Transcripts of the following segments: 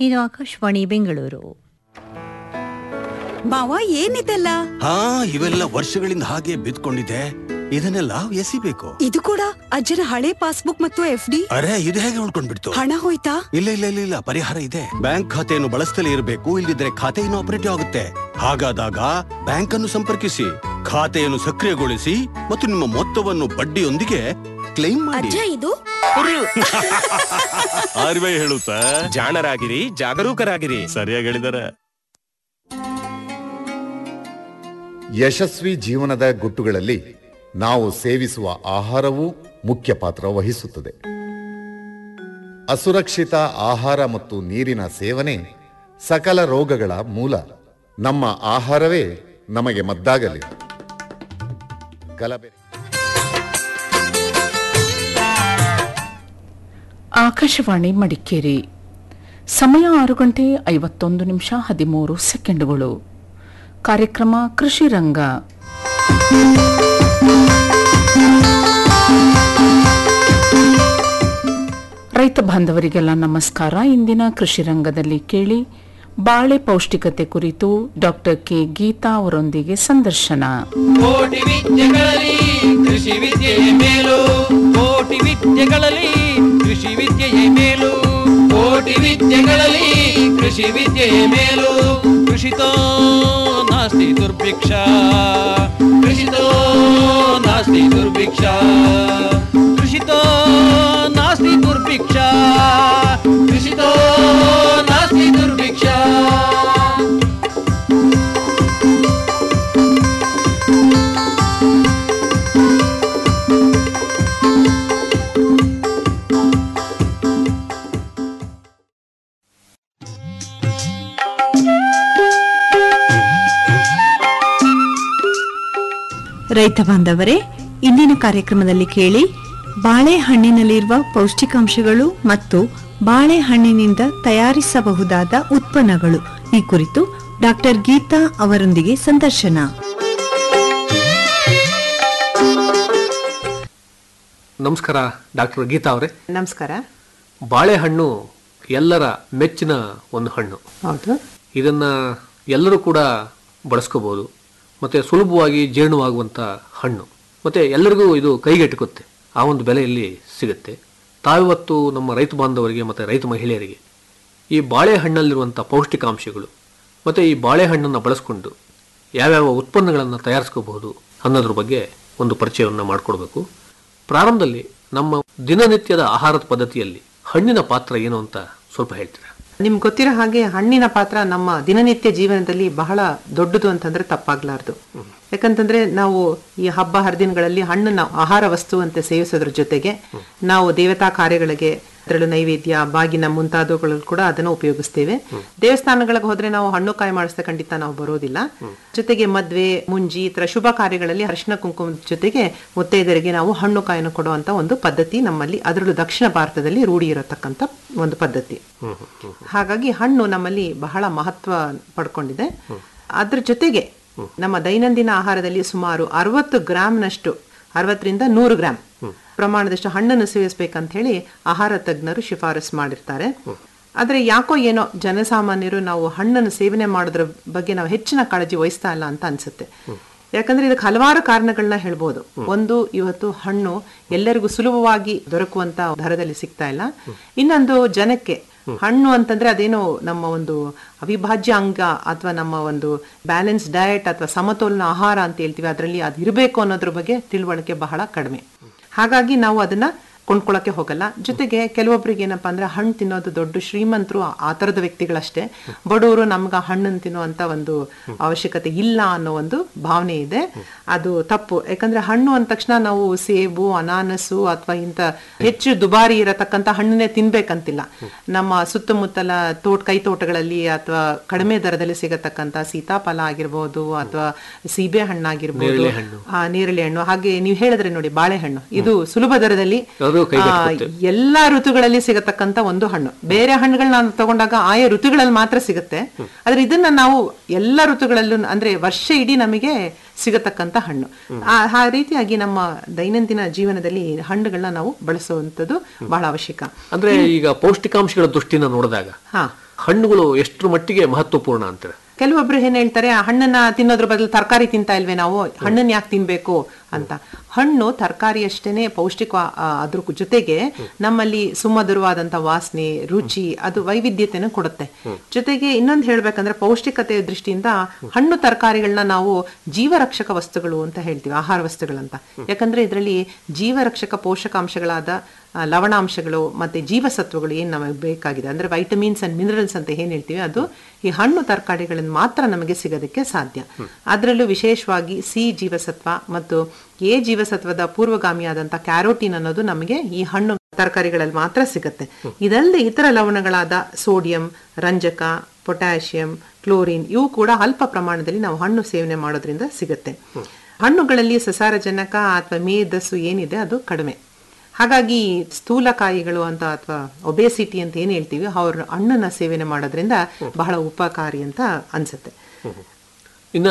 ಇದು ಆಕಾಶವಾಣಿ ಬೆಂಗಳೂರು ಮಾವ ಏನಿದೆಲ್ಲ ಹಾ ಇವೆಲ್ಲ ವರ್ಷಗಳಿಂದ ಹಾಗೆ ಬಿದ್ಕೊಂಡಿದೆ ಇದನ್ನೆಲ್ಲ ಎಸಿಬೇಕು ಇದು ಕೂಡ ಅಜ್ಜನ ಹಳೆ ಪಾಸ್ಬುಕ್ ಮತ್ತು ಎಫ್ ಡಿ ಅರೆ ಇದು ಹೇಗೆ ಉಳ್ಕೊಂಡ್ಬಿಡ್ತು ಹಣ ಹೋಯ್ತಾ ಇಲ್ಲ ಇಲ್ಲ ಇಲ್ಲ ಇಲ್ಲ ಪರಿಹಾರ ಇದೆ ಬ್ಯಾಂಕ್ ಖಾತೆಯನ್ನು ಬಳಸ್ತಲೇ ಇರಬೇಕು ಇಲ್ಲದಿದ್ರೆ ಖಾತೆ ಇನ್ಆಪರೇಟಿವ್ ಆಗುತ್ತೆ ಹಾಗಾದಾಗ ಬ್ಯಾಂಕ್ ಅನ್ನು ಸಂಪರ್ಕಿಸಿ ಖಾತೆಯನ್ನು ಸಕ್ರಿಯಗೊಳಿಸಿ ಮತ್ತು ನಿಮ್ಮ ಮೊತ್ತವನ್ನು ಬಡ್ಡಿಯೊಂದಿಗೆ ಕ್ಲೈಮ್ ಮಾಡಿ ಅಜ್ಜ ಇದು ಆರ್ ಬಿ ಐ ಹೇಳುತ್ತಾ ಜಾಣರಾಗಿರಿ ಜಾಗರೂಕರಾಗಿರಿ ಸರಿಯಾಗಿ ಹೇಳಿದಾರೆ ಯಶಸ್ವಿ ಜೀವನದ ಗುಟ್ಟುಗಳಲ್ಲಿ ನಾವು ಸೇವಿಸುವ ಆಹಾರವೂ ಮುಖ್ಯ ಪಾತ್ರ ವಹಿಸುತ್ತದೆ ಅಸುರಕ್ಷಿತ ಆಹಾರ ಮತ್ತು ನೀರಿನ ಸೇವನೆ ಸಕಲ ರೋಗಗಳ ಮೂಲ ನಮ್ಮ ಆಹಾರವೇ ನಮಗೆ ಮದ್ದಾಗಲಿ ಗಲಭೆ ಆಕಾಶವಾಣಿ ಮಡಿಕೇರಿ ಸಮಯ ಆರು ಗಂಟೆ ಐವತ್ತೊಂದು ನಿಮಿಷ ಹದಿಮೂರು ಸೆಕೆಂಡುಗಳು ಕಾರ್ಯಕ್ರಮ ಕೃಷಿ ರಂಗ ರೈತ ಬಾಂಧವರಿಗೆಲ್ಲ ನಮಸ್ಕಾರ ಇಂದಿನ ಕೃಷಿ ರಂಗದಲ್ಲಿ ಕೇಳಿ ಬಾಳೆ ಪೌಷ್ಟಿಕತೆ ಕುರಿತು ಡಾಕ್ಟರ್ ಕೆ ಗೀತಾ ಅವರೊಂದಿಗೆ ಸಂದರ್ಶನ ಕೋಟಿ ವಿದ್ಯೆಗಳಲ್ಲಿ ಕೃಷಿ ವಿದ್ಯೆಯೇ ಮೇಲು ಕೋಟಿ ವಿದ್ಯೆಗಳಲ್ಲಿ ಕೃಷಿ ವಿದ್ಯೆಯೇ ಮೇಲು ಕೋಟಿ ವಿದ್ಯೆಗಳಲ್ಲಿ ಕೃಷಿ ವಿದ್ಯೆಯೇ ಮೇಲು ಕೃಷಿತೋ ನಾಸ್ತಿ ದುರ್ಭಿಕ್ಷ ಕೃಷಿತೋ ನಾಸ್ತಿ ದುರ್ಭಿಕ್ಷ ಕೃಷಿತೋ ನಾಸ್ತಿ ದುರ್ಭಿಕ್ಷ ಕೃಷಿತೋ ನಾಸ್ತಿ ದುರ್ಭಿಕ್ಷ ರೈತ ಬಾಂಧವರೇ ಇಂದಿನ ಕಾರ್ಯಕ್ರಮದಲ್ಲಿ ಕೇಳಿ ಬಾಳೆಹಣ್ಣಿನಲ್ಲಿರುವ ಪೌಷ್ಟಿಕಾಂಶಗಳು ಮತ್ತು ಬಾಳೆಹಣ್ಣಿನಿಂದ ತಯಾರಿಸಬಹುದಾದ ಉತ್ಪನ್ನಗಳು ಈ ಕುರಿತು ಡಾಕ್ಟರ್ ಗೀತಾ ಅವರೊಂದಿಗೆ ಸಂದರ್ಶನ ನಮಸ್ಕಾರ ಡಾಕ್ಟರ್ ಗೀತಾ ಅವರೇ ನಮಸ್ಕಾರ ಬಾಳೆಹಣ್ಣು ಎಲ್ಲರ ಮೆಚ್ಚಿನ ಒಂದು ಹಣ್ಣು ಹೌದು ಇದನ್ನ ಎಲ್ಲರೂ ಕೂಡ ಬಳಸ್ಕೋಬಹುದು ಮತ್ತೆ ಸುಲಭವಾಗಿ ಜೀರ್ಣವಾಗುವಂತ ಹಣ್ಣು ಮತ್ತೆ ಎಲ್ಲರಿಗೂ ಇದು ಕೈಗೆಟುಕುತ್ತೆ ಆ ಒಂದು ಬೆಲೆಯಲ್ಲಿ ಸಿಗುತ್ತೆ ತಾವಿವತ್ತು ನಮ್ಮ ರೈತ ಬಾಂಧವರಿಗೆ ಮತ್ತೆ ರೈತ ಮಹಿಳೆಯರಿಗೆ ಈ ಬಾಳೆಹಣ್ಣಲ್ಲಿರುವಂಥ ಪೌಷ್ಟಿಕಾಂಶಗಳು ಮತ್ತೆ ಈ ಬಾಳೆಹಣ್ಣನ್ನು ಬಳಸ್ಕೊಂಡು ಯಾವ್ಯಾವ ಉತ್ಪನ್ನಗಳನ್ನು ತಯಾರಿಸ್ಕೋಬಹುದು ಅನ್ನೋದ್ರ ಬಗ್ಗೆ ಒಂದು ಪರಿಚಯವನ್ನು ಮಾಡಿಕೊಡ್ಬೇಕು ಪ್ರಾರಂಭದಲ್ಲಿ ನಮ್ಮ ದಿನನಿತ್ಯದ ಆಹಾರದ ಪದ್ಧತಿಯಲ್ಲಿ ಹಣ್ಣಿನ ಪಾತ್ರ ಏನು ಅಂತ ಸ್ವಲ್ಪ ಹೇಳ್ತೀರಾ ನಿಮ್ಗೆ ಗೊತ್ತಿರೋ ಹಾಗೆ ಹಣ್ಣಿನ ಪಾತ್ರ ನಮ್ಮ ದಿನನಿತ್ಯ ಜೀವನದಲ್ಲಿ ಬಹಳ ದೊಡ್ಡದು ಅಂತಂದ್ರೆ ತಪ್ಪಾಗ್ಲಾರ್ದು ಯಾಕಂತಂದ್ರೆ ನಾವು ಈ ಹಬ್ಬ ಹರಿದಿನಗಳಲ್ಲಿ ಹಣ್ಣನ್ನ ಆಹಾರ ವಸ್ತು ಅಂತ ಸೇವಿಸೋದ್ರ ಜೊತೆಗೆ ನಾವು ದೇವತಾ ಕಾರ್ಯಗಳಿಗೆ ಅದರಲ್ಲೂ ನೈವೇದ್ಯ ಬಾಗಿನ ಮುಂತಾದವುಗಳು ಕೂಡ ಅದನ್ನು ಉಪಯೋಗಿಸ್ತೇವೆ ದೇವಸ್ಥಾನಗಳಿಗೆ ಹೋದ್ರೆ ನಾವು ಹಣ್ಣು ಕಾಯಿ ಮಾಡಿಸ್ದೆ ಖಂಡಿತ ನಾವು ಬರೋದಿಲ್ಲ ಜೊತೆಗೆ ಮದ್ವೆ ಮುಂಜಿ ಈ ತರ ಶುಭ ಕಾರ್ಯಗಳಲ್ಲಿ ಅರಿಶಿನ ಕುಂಕುಮದ ಜೊತೆಗೆ ಮುತ್ತೈದರಿಗೆ ನಾವು ಹಣ್ಣು ಕಾಯನ್ನು ಕೊಡುವಂತ ಒಂದು ಪದ್ಧತಿ ನಮ್ಮಲ್ಲಿ ಅದರಲ್ಲೂ ದಕ್ಷಿಣ ಭಾರತದಲ್ಲಿ ರೂಢಿ ಇರತಕ್ಕಂತ ಒಂದು ಪದ್ಧತಿ ಹಾಗಾಗಿ ಹಣ್ಣು ನಮ್ಮಲ್ಲಿ ಬಹಳ ಮಹತ್ವ ಪಡ್ಕೊಂಡಿದೆ ಅದ್ರ ಜೊತೆಗೆ ನಮ್ಮ ದೈನಂದಿನ ಆಹಾರದಲ್ಲಿ ಸುಮಾರು ಅರವತ್ತು ಗ್ರಾಮ್ನಷ್ಟು ಅರವತ್ತರಿಂದ ನೂರು ಗ್ರಾಮ್ ಪ್ರಮಾಣದಷ್ಟು ಹಣ್ಣನ್ನು ಸೇವಿಸ್ಬೇಕಂತ ಹೇಳಿ ಆಹಾರ ತಜ್ಞರು ಶಿಫಾರಸ್ ಮಾಡಿರ್ತಾರೆ ಆದ್ರೆ ಯಾಕೋ ಏನೋ ಜನಸಾಮಾನ್ಯರು ನಾವು ಹಣ್ಣನ್ನು ಸೇವನೆ ಮಾಡೋದ್ರ ಬಗ್ಗೆ ನಾವು ಹೆಚ್ಚಿನ ಕಾಳಜಿ ವಹಿಸ್ತಾ ಇಲ್ಲ ಅಂತ ಅನ್ಸುತ್ತೆ ಯಾಕಂದ್ರೆ ಇದಕ್ಕೆ ಹಲವಾರು ಕಾರಣಗಳನ್ನ ಹೇಳ್ಬೋದು ಒಂದು ಇವತ್ತು ಹಣ್ಣು ಎಲ್ಲರಿಗೂ ಸುಲಭವಾಗಿ ದೊರಕುವಂತ ದರದಲ್ಲಿ ಸಿಗ್ತಾ ಇಲ್ಲ ಇನ್ನೊಂದು ಜನಕ್ಕೆ ಹಣ್ಣು ಅಂತಂದ್ರೆ ಅದೇನೋ ನಮ್ಮ ಒಂದು ಅವಿಭಾಜ್ಯ ಅಂಗ ಅಥವಾ ನಮ್ಮ ಒಂದು ಬ್ಯಾಲೆನ್ಸ್ ಡಯಟ್ ಅಥವಾ ಸಮತೋಲನ ಆಹಾರ ಅಂತ ಹೇಳ್ತೀವಿ ಅದರಲ್ಲಿ ಅದು ಇರಬೇಕು ಅನ್ನೋದ್ರ ಬಗ್ಗೆ ತಿಳುವಳಿಕೆ ಬಹಳ ಕಡಿಮೆ ಹಾಗಾಗಿ ನಾವು ಅದನ್ನ ಕೊಂಡ್ಕೊಳ್ಳೋಕೆ ಹೋಗಲ್ಲ ಜೊತೆಗೆ ಕೆಲವೊಬ್ರಿಗೆ ಏನಪ್ಪಾ ಅಂದ್ರೆ ಹಣ್ಣು ತಿನ್ನೋದು ದೊಡ್ಡ ಶ್ರೀಮಂತರು ಆ- ಆ ತರದ ವ್ಯಕ್ತಿಗಳಷ್ಟೇ ಬಡವರು ನಮ್ಗೆ ಹಣ್ಣನ್ನು ತಿನ್ನುವಂತ ಒಂದು ಅವಶ್ಯಕತೆ ಇಲ್ಲ ಅನ್ನೋ ಒಂದು ಭಾವನೆ ಇದೆ ಅದು ತಪ್ಪು ಯಾಕಂದ್ರೆ ಹಣ್ಣು ಅಂದ ತಕ್ಷಣ ನಾವು ಸೇಬು ಅನಾನಸು ಅಥವಾ ಇಂಥ ಹೆಚ್ಚು ದುಬಾರಿ ಇರತಕ್ಕಂತ ಹಣ್ಣನ್ನೇ ತಿನ್ಬೇಕಂತಿಲ್ಲ ನಮ್ಮ ಸುತ್ತಮುತ್ತಲ ತೋಟ ಕೈ ತೋಟಗಳಲ್ಲಿ ಅಥವಾ ಕಡಿಮೆ ದರದಲ್ಲಿ ಸಿಗತಕ್ಕಂತ ಸೀತಾಫಲ ಆಗಿರ್ಬೋದು ಅಥವಾ ಸೀಬೆ ಹಣ್ಣಾಗಿರ್ಬೋದು ನೇರಳೆ ಹಣ್ಣು. ಆ, ನೇರಳೆ ಹಣ್ಣು ಹಾಗೆ ನೀವು ಹೇಳಿದ್ರೆ ನೋಡಿ ಬಾಳೆಹಣ್ಣು ಇದು ಸುಲಭ ದರದಲ್ಲಿ ಅದು ಕೈಗೆ ಆ, ಎಟುಕುತ್ತೆ. ಎಲ್ಲಾ ಋತುಗಳಲ್ಲಿ ಸಿಗತಕ್ಕಂತ ಒಂದು ಹಣ್ಣು ಬೇರೆ ಹಣ್ಣುಗಳನ್ನ ನಾವು ತಗೊಂಡಾಗ ಆಯಾ ಋತುಗಳಲ್ಲಿ ಮಾತ್ರ ಸಿಗುತ್ತೆ ಆದ್ರೆ ಇದನ್ನ ನಾವು ಎಲ್ಲ ಋತುಗಳಲ್ಲೂ ಅಂದ್ರೆ ವರ್ಷ ಇಡೀ ನಮಗೆ ಸಿಗತಕ್ಕಂತ ಹಣ್ಣು ಆ ಆ ರೀತಿಯಾಗಿ ನಮ್ಮ ದೈನಂದಿನ ಜೀವನದಲ್ಲಿ ಹಣ್ಣುಗಳನ್ನ ನಾವು ಬಳಸುವಂತದ್ದು ಬಹಳ ಅವಶ್ಯಕ ಅಂದ್ರೆ ಈಗ ಪೌಷ್ಟಿಕಾಂಶಗಳ ದೃಷ್ಟಿನ ನೋಡಿದಾಗ ಹಾ ಹಣ್ಣುಗಳು ಎಷ್ಟರ ಮಟ್ಟಿಗೆ ಮಹತ್ವಪೂರ್ಣ ಅಂತಾರೆ ಕೆಲವೊಬ್ರು ಏನ್ ಹೇಳ್ತಾರೆ ಆ ಹಣ್ಣನ್ನ ತಿನ್ನೋದ್ರ ಬದಲು ತರಕಾರಿ ತಿಂತಾ ಇಲ್ವೇ ನಾವು ಹಣ್ಣನ್ನ ಯಾಕೆ ತಿನ್ಬೇಕು ಅಂತ ಹಣ್ಣು ತರಕಾರಿ ಅಷ್ಟೇನೆ ಪೌಷ್ಟಿಕ ಆ, ಅದ್ರ ಜೊತೆಗೆ ನಮ್ಮಲ್ಲಿ ಸುಮಧುರವಾದಂತ ವಾಸನೆ ರುಚಿ ಅದು ವೈವಿಧ್ಯತೆಯನ್ನು ಕೊಡುತ್ತೆ ಜೊತೆಗೆ ಇನ್ನೊಂದು ಹೇಳ್ಬೇಕಂದ್ರೆ ಪೌಷ್ಟಿಕತೆ ದೃಷ್ಟಿಯಿಂದ ಹಣ್ಣು ತರಕಾರಿಗಳನ್ನ ನಾವು ಜೀವರಕ್ಷಕ ವಸ್ತುಗಳು ಅಂತ ಹೇಳ್ತೀವಿ ಆಹಾರ ವಸ್ತುಗಳಂತ ಯಾಕಂದ್ರೆ ಇದರಲ್ಲಿ ಜೀವರಕ್ಷಕ ಪೋಷಕಾಂಶಗಳಾದ ಆ, ಲವಣಾಂಶಗಳು ಮತ್ತೆ ಜೀವಸತ್ವಗಳು ಏನ್ ನಮಗೆ ಬೇಕಾಗಿದೆ ಅಂದ್ರೆ ವೈಟಮಿನ್ಸ್ ಅಂಡ್ ಮಿನರಲ್ಸ್ ಅಂತ ಏನ್ ಹೇಳ್ತೀವಿ ಅದು ಈ ಹಣ್ಣು ತರಕಾರಿಗಳಿಂದ ಮಾತ್ರ ನಮಗೆ ಸಿಗೋದಕ್ಕೆ ಸಾಧ್ಯ ಅದರಲ್ಲೂ ವಿಶೇಷವಾಗಿ ಸಿ ಜೀವಸತ್ವ ಮತ್ತು ಎ ಜೀವಸತ್ವದ ಪೂರ್ವಗಾಮಿಯಾದಂಥ ಕ್ಯಾರೋಟಿನ್ ಅನ್ನೋದು ನಮಗೆ ಈ ಹಣ್ಣು ತರಕಾರಿಗಳಲ್ಲಿ ಮಾತ್ರ ಸಿಗುತ್ತೆ ಇದಲ್ಲದೆ ಇತರ ಲವಣಗಳಾದ ಸೋಡಿಯಂ ರಂಜಕ ಪೊಟ್ಯಾಷಿಯಂ ಕ್ಲೋರಿನ್ ಇವು ಕೂಡ ಅಲ್ಪ ಪ್ರಮಾಣದಲ್ಲಿ ನಾವು ಹಣ್ಣು ಸೇವನೆ ಮಾಡೋದ್ರಿಂದ ಸಿಗುತ್ತೆ ಹಣ್ಣುಗಳಲ್ಲಿ ಸಸಾರಜನಕ ಅಥವಾ ಮೇಧಸ್ಸು ಏನಿದೆ ಅದು ಕಡಿಮೆ ಹಾಗಾಗಿ ಸ್ಥೂಲಕಾಯಿಗಳು ಅಂತ ಅಥವಾ ಒಬೇಸಿಟಿ ಅಂತ ಏನ್ ಹೇಳ್ತೀವಿ ಅವ್ರ ಹಣ್ಣನ್ನ ಸೇವನೆ ಮಾಡೋದ್ರಿಂದ ಬಹಳ ಉಪಕಾರಿ ಅಂತ ಅನ್ಸುತ್ತೆ ಇನ್ನ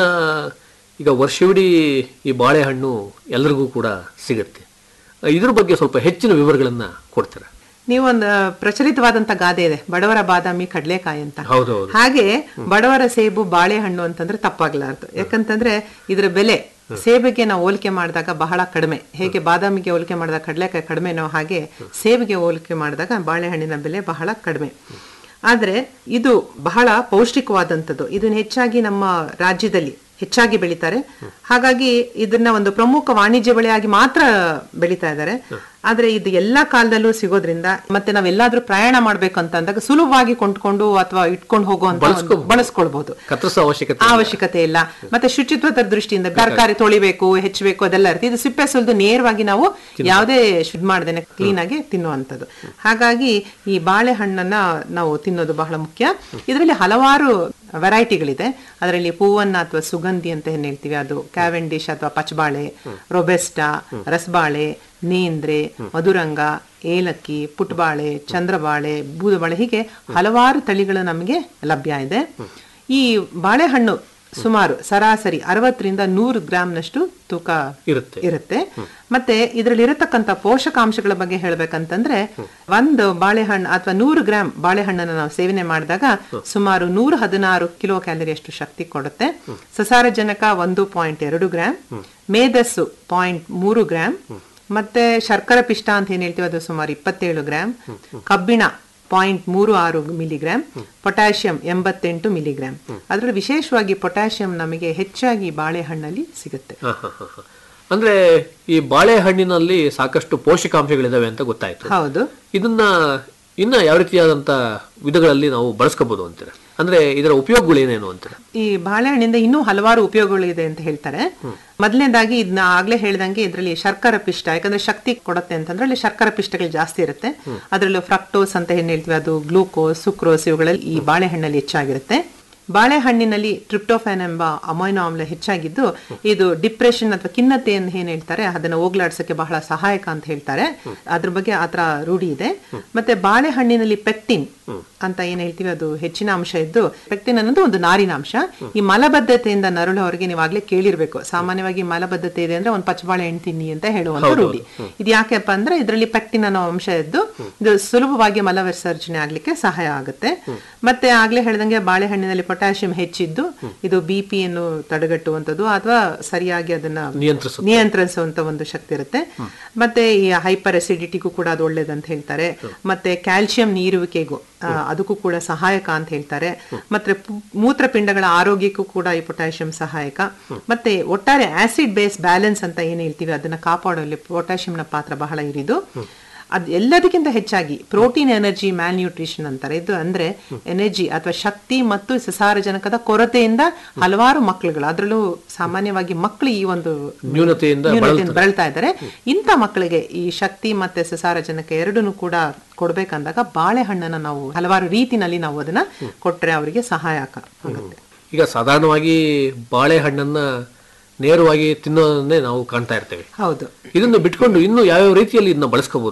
ಈಗ ವರ್ಷವಿಡೀ ಈ ಬಾಳೆಹಣ್ಣು ಎಲ್ಲರಿಗೂ ಕೂಡ ಸಿಗುತ್ತೆ ಇದ್ರ ಬಗ್ಗೆ ಸ್ವಲ್ಪ ಹೆಚ್ಚಿನ ವಿವರಗಳನ್ನ ಕೊಡ್ತಾರೆ ನೀವೊಂದು ಪ್ರಚಲಿತವಾದಂತ ಗಾದೆ ಇದೆ ಬಡವರ ಬಾದಾಮಿ ಕಡಲೆಕಾಯಿ ಅಂತ ಹೌದೌದು ಹಾಗೆ ಬಡವರ ಸೇಬು ಬಾಳೆಹಣ್ಣು ಅಂತಂದ್ರೆ ತಪ್ಪಾಗ್ಲಾರ್ದು ಯಾಕಂತಂದ್ರೆ ಇದ್ರ ಬೆಲೆ ಸೇಬಿಗೆ ನಾವು ಹೋಲಿಕೆ ಮಾಡಿದಾಗ ಬಹಳ ಕಡಿಮೆ ಹೇಗೆ ಬಾದಾಮಿಗೆ ಹೋಲಿಕೆ ಮಾಡಿದಾಗ ಕಡಲೆಕಾಯಿ ಕಡಿಮೆನೋ ಹಾಗೆ ಸೇಬಿಗೆ ಹೋಲಿಕೆ ಮಾಡಿದಾಗ ಬಾಳೆಹಣ್ಣಿನ ಬೆಲೆ ಬಹಳ ಕಡಿಮೆ ಆದ್ರೆ ಇದು ಬಹಳ ಪೌಷ್ಟಿಕವಾದಂಥದ್ದು ಇದನ್ನ ಹೆಚ್ಚಾಗಿ ನಮ್ಮ ರಾಜ್ಯದಲ್ಲಿ ಹೆಚ್ಚಾಗಿ ಬೆಳೀತಾರೆ ಹಾಗಾಗಿ ಇದನ್ನ ಒಂದು ಪ್ರಮುಖ ವಾಣಿಜ್ಯ ಬೆಳೆಯಾಗಿ ಮಾತ್ರ ಬೆಳೀತಾ ಇದ್ದಾರೆ ಆದ್ರೆ ಇದು ಎಲ್ಲಾ ಕಾಲದಲ್ಲೂ ಸಿಗೋದ್ರಿಂದ ಮತ್ತೆ ನಾವೆಲ್ಲಾದ್ರೂ ಪ್ರಯಾಣ ಮಾಡ್ಬೇಕು ಅಂತ ಅಂದಾಗ ಸುಲಭವಾಗಿ ಕೊಂಡ್ಕೊಂಡು ಅಥವಾ ಇಟ್ಕೊಂಡು ಹೋಗುವಂತ ಒಂದು- ಬಳಸ್ಕೊಳ್ಬಹುದು ಕತ್ತರಿಸೋ ಅವಶ್ಯಕತೆ ಅವಶ್ಯಕತೆ ಇಲ್ಲ ಮತ್ತೆ ಶುಚಿತ್ವದ ದೃಷ್ಟಿಯಿಂದ ತರಕಾರಿ ತೊಳಿಬೇಕು ಹೆಚ್ಚಬೇಕು ಅದೆಲ್ಲ ಇರುತ್ತೆ ಇದು ಸಿಪ್ಪೆ ಸುಲಿದು ನೇರವಾಗಿ ನಾವು ಯಾವುದೇ ಶುದ್ಧ ಮಾಡದೇನೆ ಕ್ಲೀನ್ ಆಗಿ ತಿನ್ನುವಂಥದ್ದು ಹಾಗಾಗಿ ಈ ಬಾಳೆಹಣ್ಣನ್ನ ನಾವು ತಿನ್ನೋದು ಬಹಳ ಮುಖ್ಯ ಇದರಲ್ಲಿ ಹಲವಾರು ವೆರೈಟಿಗಳಿದೆ ಅದರಲ್ಲಿ ಹೂವನ್ನ ಅಥವಾ ಸುಗಂಧಿ ಅಂತ ಏನ್ ಹೇಳ್ತೀವಿ ಅದು ಕ್ಯಾವೆಂಡಿಶ್ ಅಥವಾ ಪಚ್ಚಬಾಳೆ ರೊಬೆಸ್ಟಾ ರಸಬಾಳೆ ನೇಂದ್ರೆ ಮಧುರಂಗ ಏಲಕ್ಕಿ ಪುಟ್ಬಾಳೆ ಚಂದ್ರಬಾಳೆ ಬೂದಬಾಳೆ ಹೀಗೆ ಹಲವಾರು ತಳಿಗಳು ನಮಗೆ ಲಭ್ಯ ಇದೆ ಈ ಬಾಳೆಹಣ್ಣು ಸುಮಾರು ಸರಾಸರಿ ಅರವತ್ತರಿಂದ ನೂರು ಗ್ರಾಮ್ನಷ್ಟು ತೂಕ ಇರುತ್ತೆ ಇರುತ್ತೆ ಮತ್ತೆ ಇದರಲ್ಲಿ ಇರತಕ್ಕಂತ ಪೋಷಕಾಂಶಗಳ ಬಗ್ಗೆ ಹೇಳ್ಬೇಕಂತಂದ್ರೆ ಒಂದು ಬಾಳೆಹಣ್ಣು ಅಥವಾ ನೂರು ಗ್ರಾಮ್ ಬಾಳೆಹಣ್ಣನ್ನು ನಾವು ಸೇವನೆ ಮಾಡಿದಾಗ ಸುಮಾರು ನೂರ ಹದಿನಾರು ಕಿಲೋ ಕ್ಯಾಲರಿ ಅಷ್ಟು ಶಕ್ತಿ ಕೊಡುತ್ತೆ ಸಸಾರಜನಕ ಒಂದು ಪಾಯಿಂಟ್ ಎರಡು ಗ್ರಾಮ್ ಮೇಧಸ್ಸು ಪಾಯಿಂಟ್ ಮೂರು ಗ್ರಾಮ್ ಮತ್ತೆ ಶರ್ಕರ ಪಿಷ್ಟ ಅಂತ ಏನ್ ಹೇಳ್ತೀವಿ ಅದು ಸುಮಾರು ಇಪ್ಪತ್ತೇಳು ಗ್ರಾಮ್ ಕಬ್ಬಿಣ ಪಾಯಿಂಟ್ ಮೂರು ಆರು ಮಿಲಿಗ್ರಾಮ್ ಪೊಟ್ಯಾಷಿಯಂ ಎಂಬತ್ತೆಂಟು ಮಿಲಿಗ್ರಾಮ್ ಅದರಲ್ಲಿ ವಿಶೇಷವಾಗಿ ಪೊಟ್ಯಾಷಿಯಂ ನಮಗೆ ಹೆಚ್ಚಾಗಿ ಬಾಳೆಹಣ್ಣಲ್ಲಿ ಸಿಗುತ್ತೆ ಹ, ಹ, ಹ, ಹ. ಅಂದ್ರೆ ಈ ಬಾಳೆಹಣ್ಣಿನಲ್ಲಿ ಸಾಕಷ್ಟು ಪೋಷಕಾಂಶಗಳಿದಾವೆ ಅಂತ ಗೊತ್ತಾಯ್ತು ಹೌದು ಇದನ್ನ ಇನ್ನ ಯಾವ ರೀತಿಯಾದಂತ ವಿಧಗಳಲ್ಲಿ ನಾವು ಬಳಸ್ಕೋಬಹುದು ಅಂತೀರ ಅಂದ್ರೆ ಇದರ ಉಪಯೋಗಗಳು ಏನೇನು ಅಂತೀರ ಈ ಬಾಳೆಹಣ್ಣಿಂದ ಇನ್ನೂ ಹಲವಾರು ಉಪಯೋಗಗಳಿದೆ ಅಂತ ಹೇಳ್ತಾರೆ ಮೊದಲನೇದಾಗಿ ಇದನ್ನ ಆಗ್ಲೇ ಹೇಳ್ದಂಗೆ ಇದರಲ್ಲಿ ಶರ್ಕರ ಪಿಷ್ಟ ಯಾಕಂದ್ರೆ ಶಕ್ತಿ ಕೊಡುತ್ತೆ ಅಂತಂದ್ರೆ ಅಲ್ಲಿ ಶರ್ಕರ ಪಿಷ್ಟಗಳು ಜಾಸ್ತಿ ಇರುತ್ತೆ ಅದರಲ್ಲೂ ಫ್ರಕ್ಟೋಸ್ ಅಂತ ಏನ್ ಹೇಳ್ತೀವಿ ಅದು ಗ್ಲೂಕೋಸ್ ಸುಕ್ರೋಸ್ ಇವುಗಳಲ್ಲಿ ಈ ಬಾಳೆಹಣ್ಣಲ್ಲಿ ಹೆಚ್ಚಾಗಿರುತ್ತೆ ಬಾಳೆಹಣ್ಣಿನಲ್ಲಿ ಟ್ರಿಪ್ಟೋಫ್ಯಾನ್ ಎಂಬ ಅಮೈನೋ ಆಮ್ಲ ಹೆಚ್ಚಾಗಿದ್ದು ಇದು ಡಿಪ್ರೆಷನ್ ಅಥವಾ ಖಿನ್ನತೆ ಅಂತ ಏನ್ ಹೇಳ್ತಾರೆ ಅದನ್ನ ಹೋಗ್ಲಾಡ್ಸಕ್ಕೆ ಬಹಳ ಸಹಾಯಕ ಅಂತ ಹೇಳ್ತಾರೆ ಅದ್ರ ಬಗ್ಗೆ ಆತರ ರೂಢಿ ಇದೆ ಮತ್ತೆ ಬಾಳೆಹಣ್ಣಿನಲ್ಲಿ ಪೆಕ್ಟಿನ್ ಅಂತ ಏನ್ ಹೇಳ್ತೀವಿ ಅದು ಹೆಚ್ಚಿನ ಅಂಶ ಇದ್ದು ಪೆಕ್ಟಿನ್ ಅನ್ನೋದು ಒಂದು ನಾರಿನಾಂಶ ಈ ಮಲಬದ್ಧತೆಯಿಂದ ನರಳುವವರೆಗೆ ನೀವಾಗ್ಲೇ ಕೇಳಿರ್ಬೇಕು ಸಾಮಾನ್ಯವಾಗಿ ಮಲಬದ್ಧತೆ ಇದೆ ಅಂದ್ರೆ ಒಂದು ಪಚ್ಚಬಾಳೆ ಹಣ್ಣು ತಿನ್ನಿ ಅಂತ ಹೇಳುವಂತ ರೂಢಿ ಇದು ಯಾಕೆಪ್ಪ ಅಂದ್ರೆ ಇದರಲ್ಲಿ ಪೆಕ್ಟಿನ್ ಅನ್ನೋ ಅಂಶ ಇದ್ದು ಇದು ಸುಲಭವಾಗಿ ಮಲ ವಿಸರ್ಜನೆ ಆಗ್ಲಿಕ್ಕೆ ಸಹಾಯ ಆಗುತ್ತೆ ಮತ್ತೆ ಆಗ್ಲೇ ಹೇಳ್ದಂಗೆ ಬಾಳೆಹಣ್ಣಿನಲ್ಲಿ ಪೊಟ್ಯಾಷಿಯಂ ಹೆಚ್ಚಿದ್ದು ಇದು ಬಿ ಪಿಯನ್ನು ತಡೆಗಟ್ಟುವಂಥದ್ದು ಅಥವಾ ಸರಿಯಾಗಿ ಅದನ್ನ ನಿಯಂತ್ರಿಸುತ್ತೆ. ನಿಯಂತ್ರಿಸುವಂತ ಒಂದು ಶಕ್ತಿ ಇರುತ್ತೆ ಮತ್ತೆ ಈ ಹೈಪರ್ ಅಸಿಡಿಟಿಗೂ ಕೂಡ ಅದು ಒಳ್ಳೇದಂತ ಹೇಳ್ತಾರೆ ಮತ್ತೆ ಕ್ಯಾಲ್ಸಿಯಂ ನೀರುವಿಕೆಗೂ ಆ, ಅದಕ್ಕೂ ಕೂಡ ಸಹಾಯಕ ಅಂತ ಹೇಳ್ತಾರೆ ಮತ್ತೆ ಪು- ಮೂತ್ರಪಿಂಡಗಳ ಆರೋಗ್ಯಕ್ಕೂ ಕೂಡ ಈ ಪೊಟ್ಯಾಷಿಯಂ ಸಹಾಯಕ ಮತ್ತೆ ಒಟ್ಟಾರೆ ಆಸಿಡ್ ಬೇಸ್ ಬ್ಯಾಲೆನ್ಸ್ ಅಂತ ಏನ್ ಹೇಳ್ತೀವಿ ಅದನ್ನ ಕಾಪಾಡುವಲ್ಲಿ ಪೊಟ್ಯಾಷಿಯಂನ ಪಾತ್ರ ಬಹಳ ಇರಿದು ಅದ್ ಎಲ್ಲದಕ್ಕಿಂತ ಹೆಚ್ಚಾಗಿ ಪ್ರೋಟೀನ್ ಎನರ್ಜಿ ಮ್ಯಾಲ್ ನ್ಯೂಟ್ರಿಷನ್ ಅಂತಾರೆ ಇದು ಅಂದ್ರೆ ಎನರ್ಜಿ ಅಥವಾ ಶಕ್ತಿ ಮತ್ತು ಸಸಾರಜನಕದ ಕೊರತೆಯಿಂದ ಹಲವಾರು ಮಕ್ಕಳುಗಳು ಅದರಲ್ಲೂ ಸಾಮಾನ್ಯವಾಗಿ ಮಕ್ಕಳು ಈ ಒಂದು ನ್ಯೂನತೆಯಿಂದ ನ್ಯೂನತೆಯಿಂದ ಬಳಲ್ತಾ ಇದ್ದಾರೆ ಇಂಥ ಮಕ್ಕಳಿಗೆ ಈ ಶಕ್ತಿ ಮತ್ತೆ ಸಸಾರಜನಕ ಎರಡನ್ನೂ ಕೂಡ ಕೊಡ್ಬೇಕಂದಾಗ ಬಾಳೆಹಣ್ಣನ್ನ ನಾವು ಹಲವಾರು ರೀತಿನಲ್ಲಿ ನಾವು ಅದನ್ನ ಕೊಟ್ರೆ ಅವರಿಗೆ ಸಹಾಯಕ ಆಗುತ್ತೆ ಈಗ ಸಾಧಾರಣವಾಗಿ ಬಾಳೆಹಣ್ಣನ್ನ ನೇರವಾಗಿ ತಿನ್ನೋದನ್ನೇ ನಾವು ಕಾಣ್ತಾ ಇರ್ತೇವೆ ಹೌದು ಇದನ್ನು ಬಿಟ್ಕೊಂಡು ಇನ್ನು ಯಾವ್ಯಾವ ರೀತಿಯಲ್ಲಿ ಇದನ್ನ ಬಳಸ್ಕೋಬಹುದು ಅಂತಾರೆ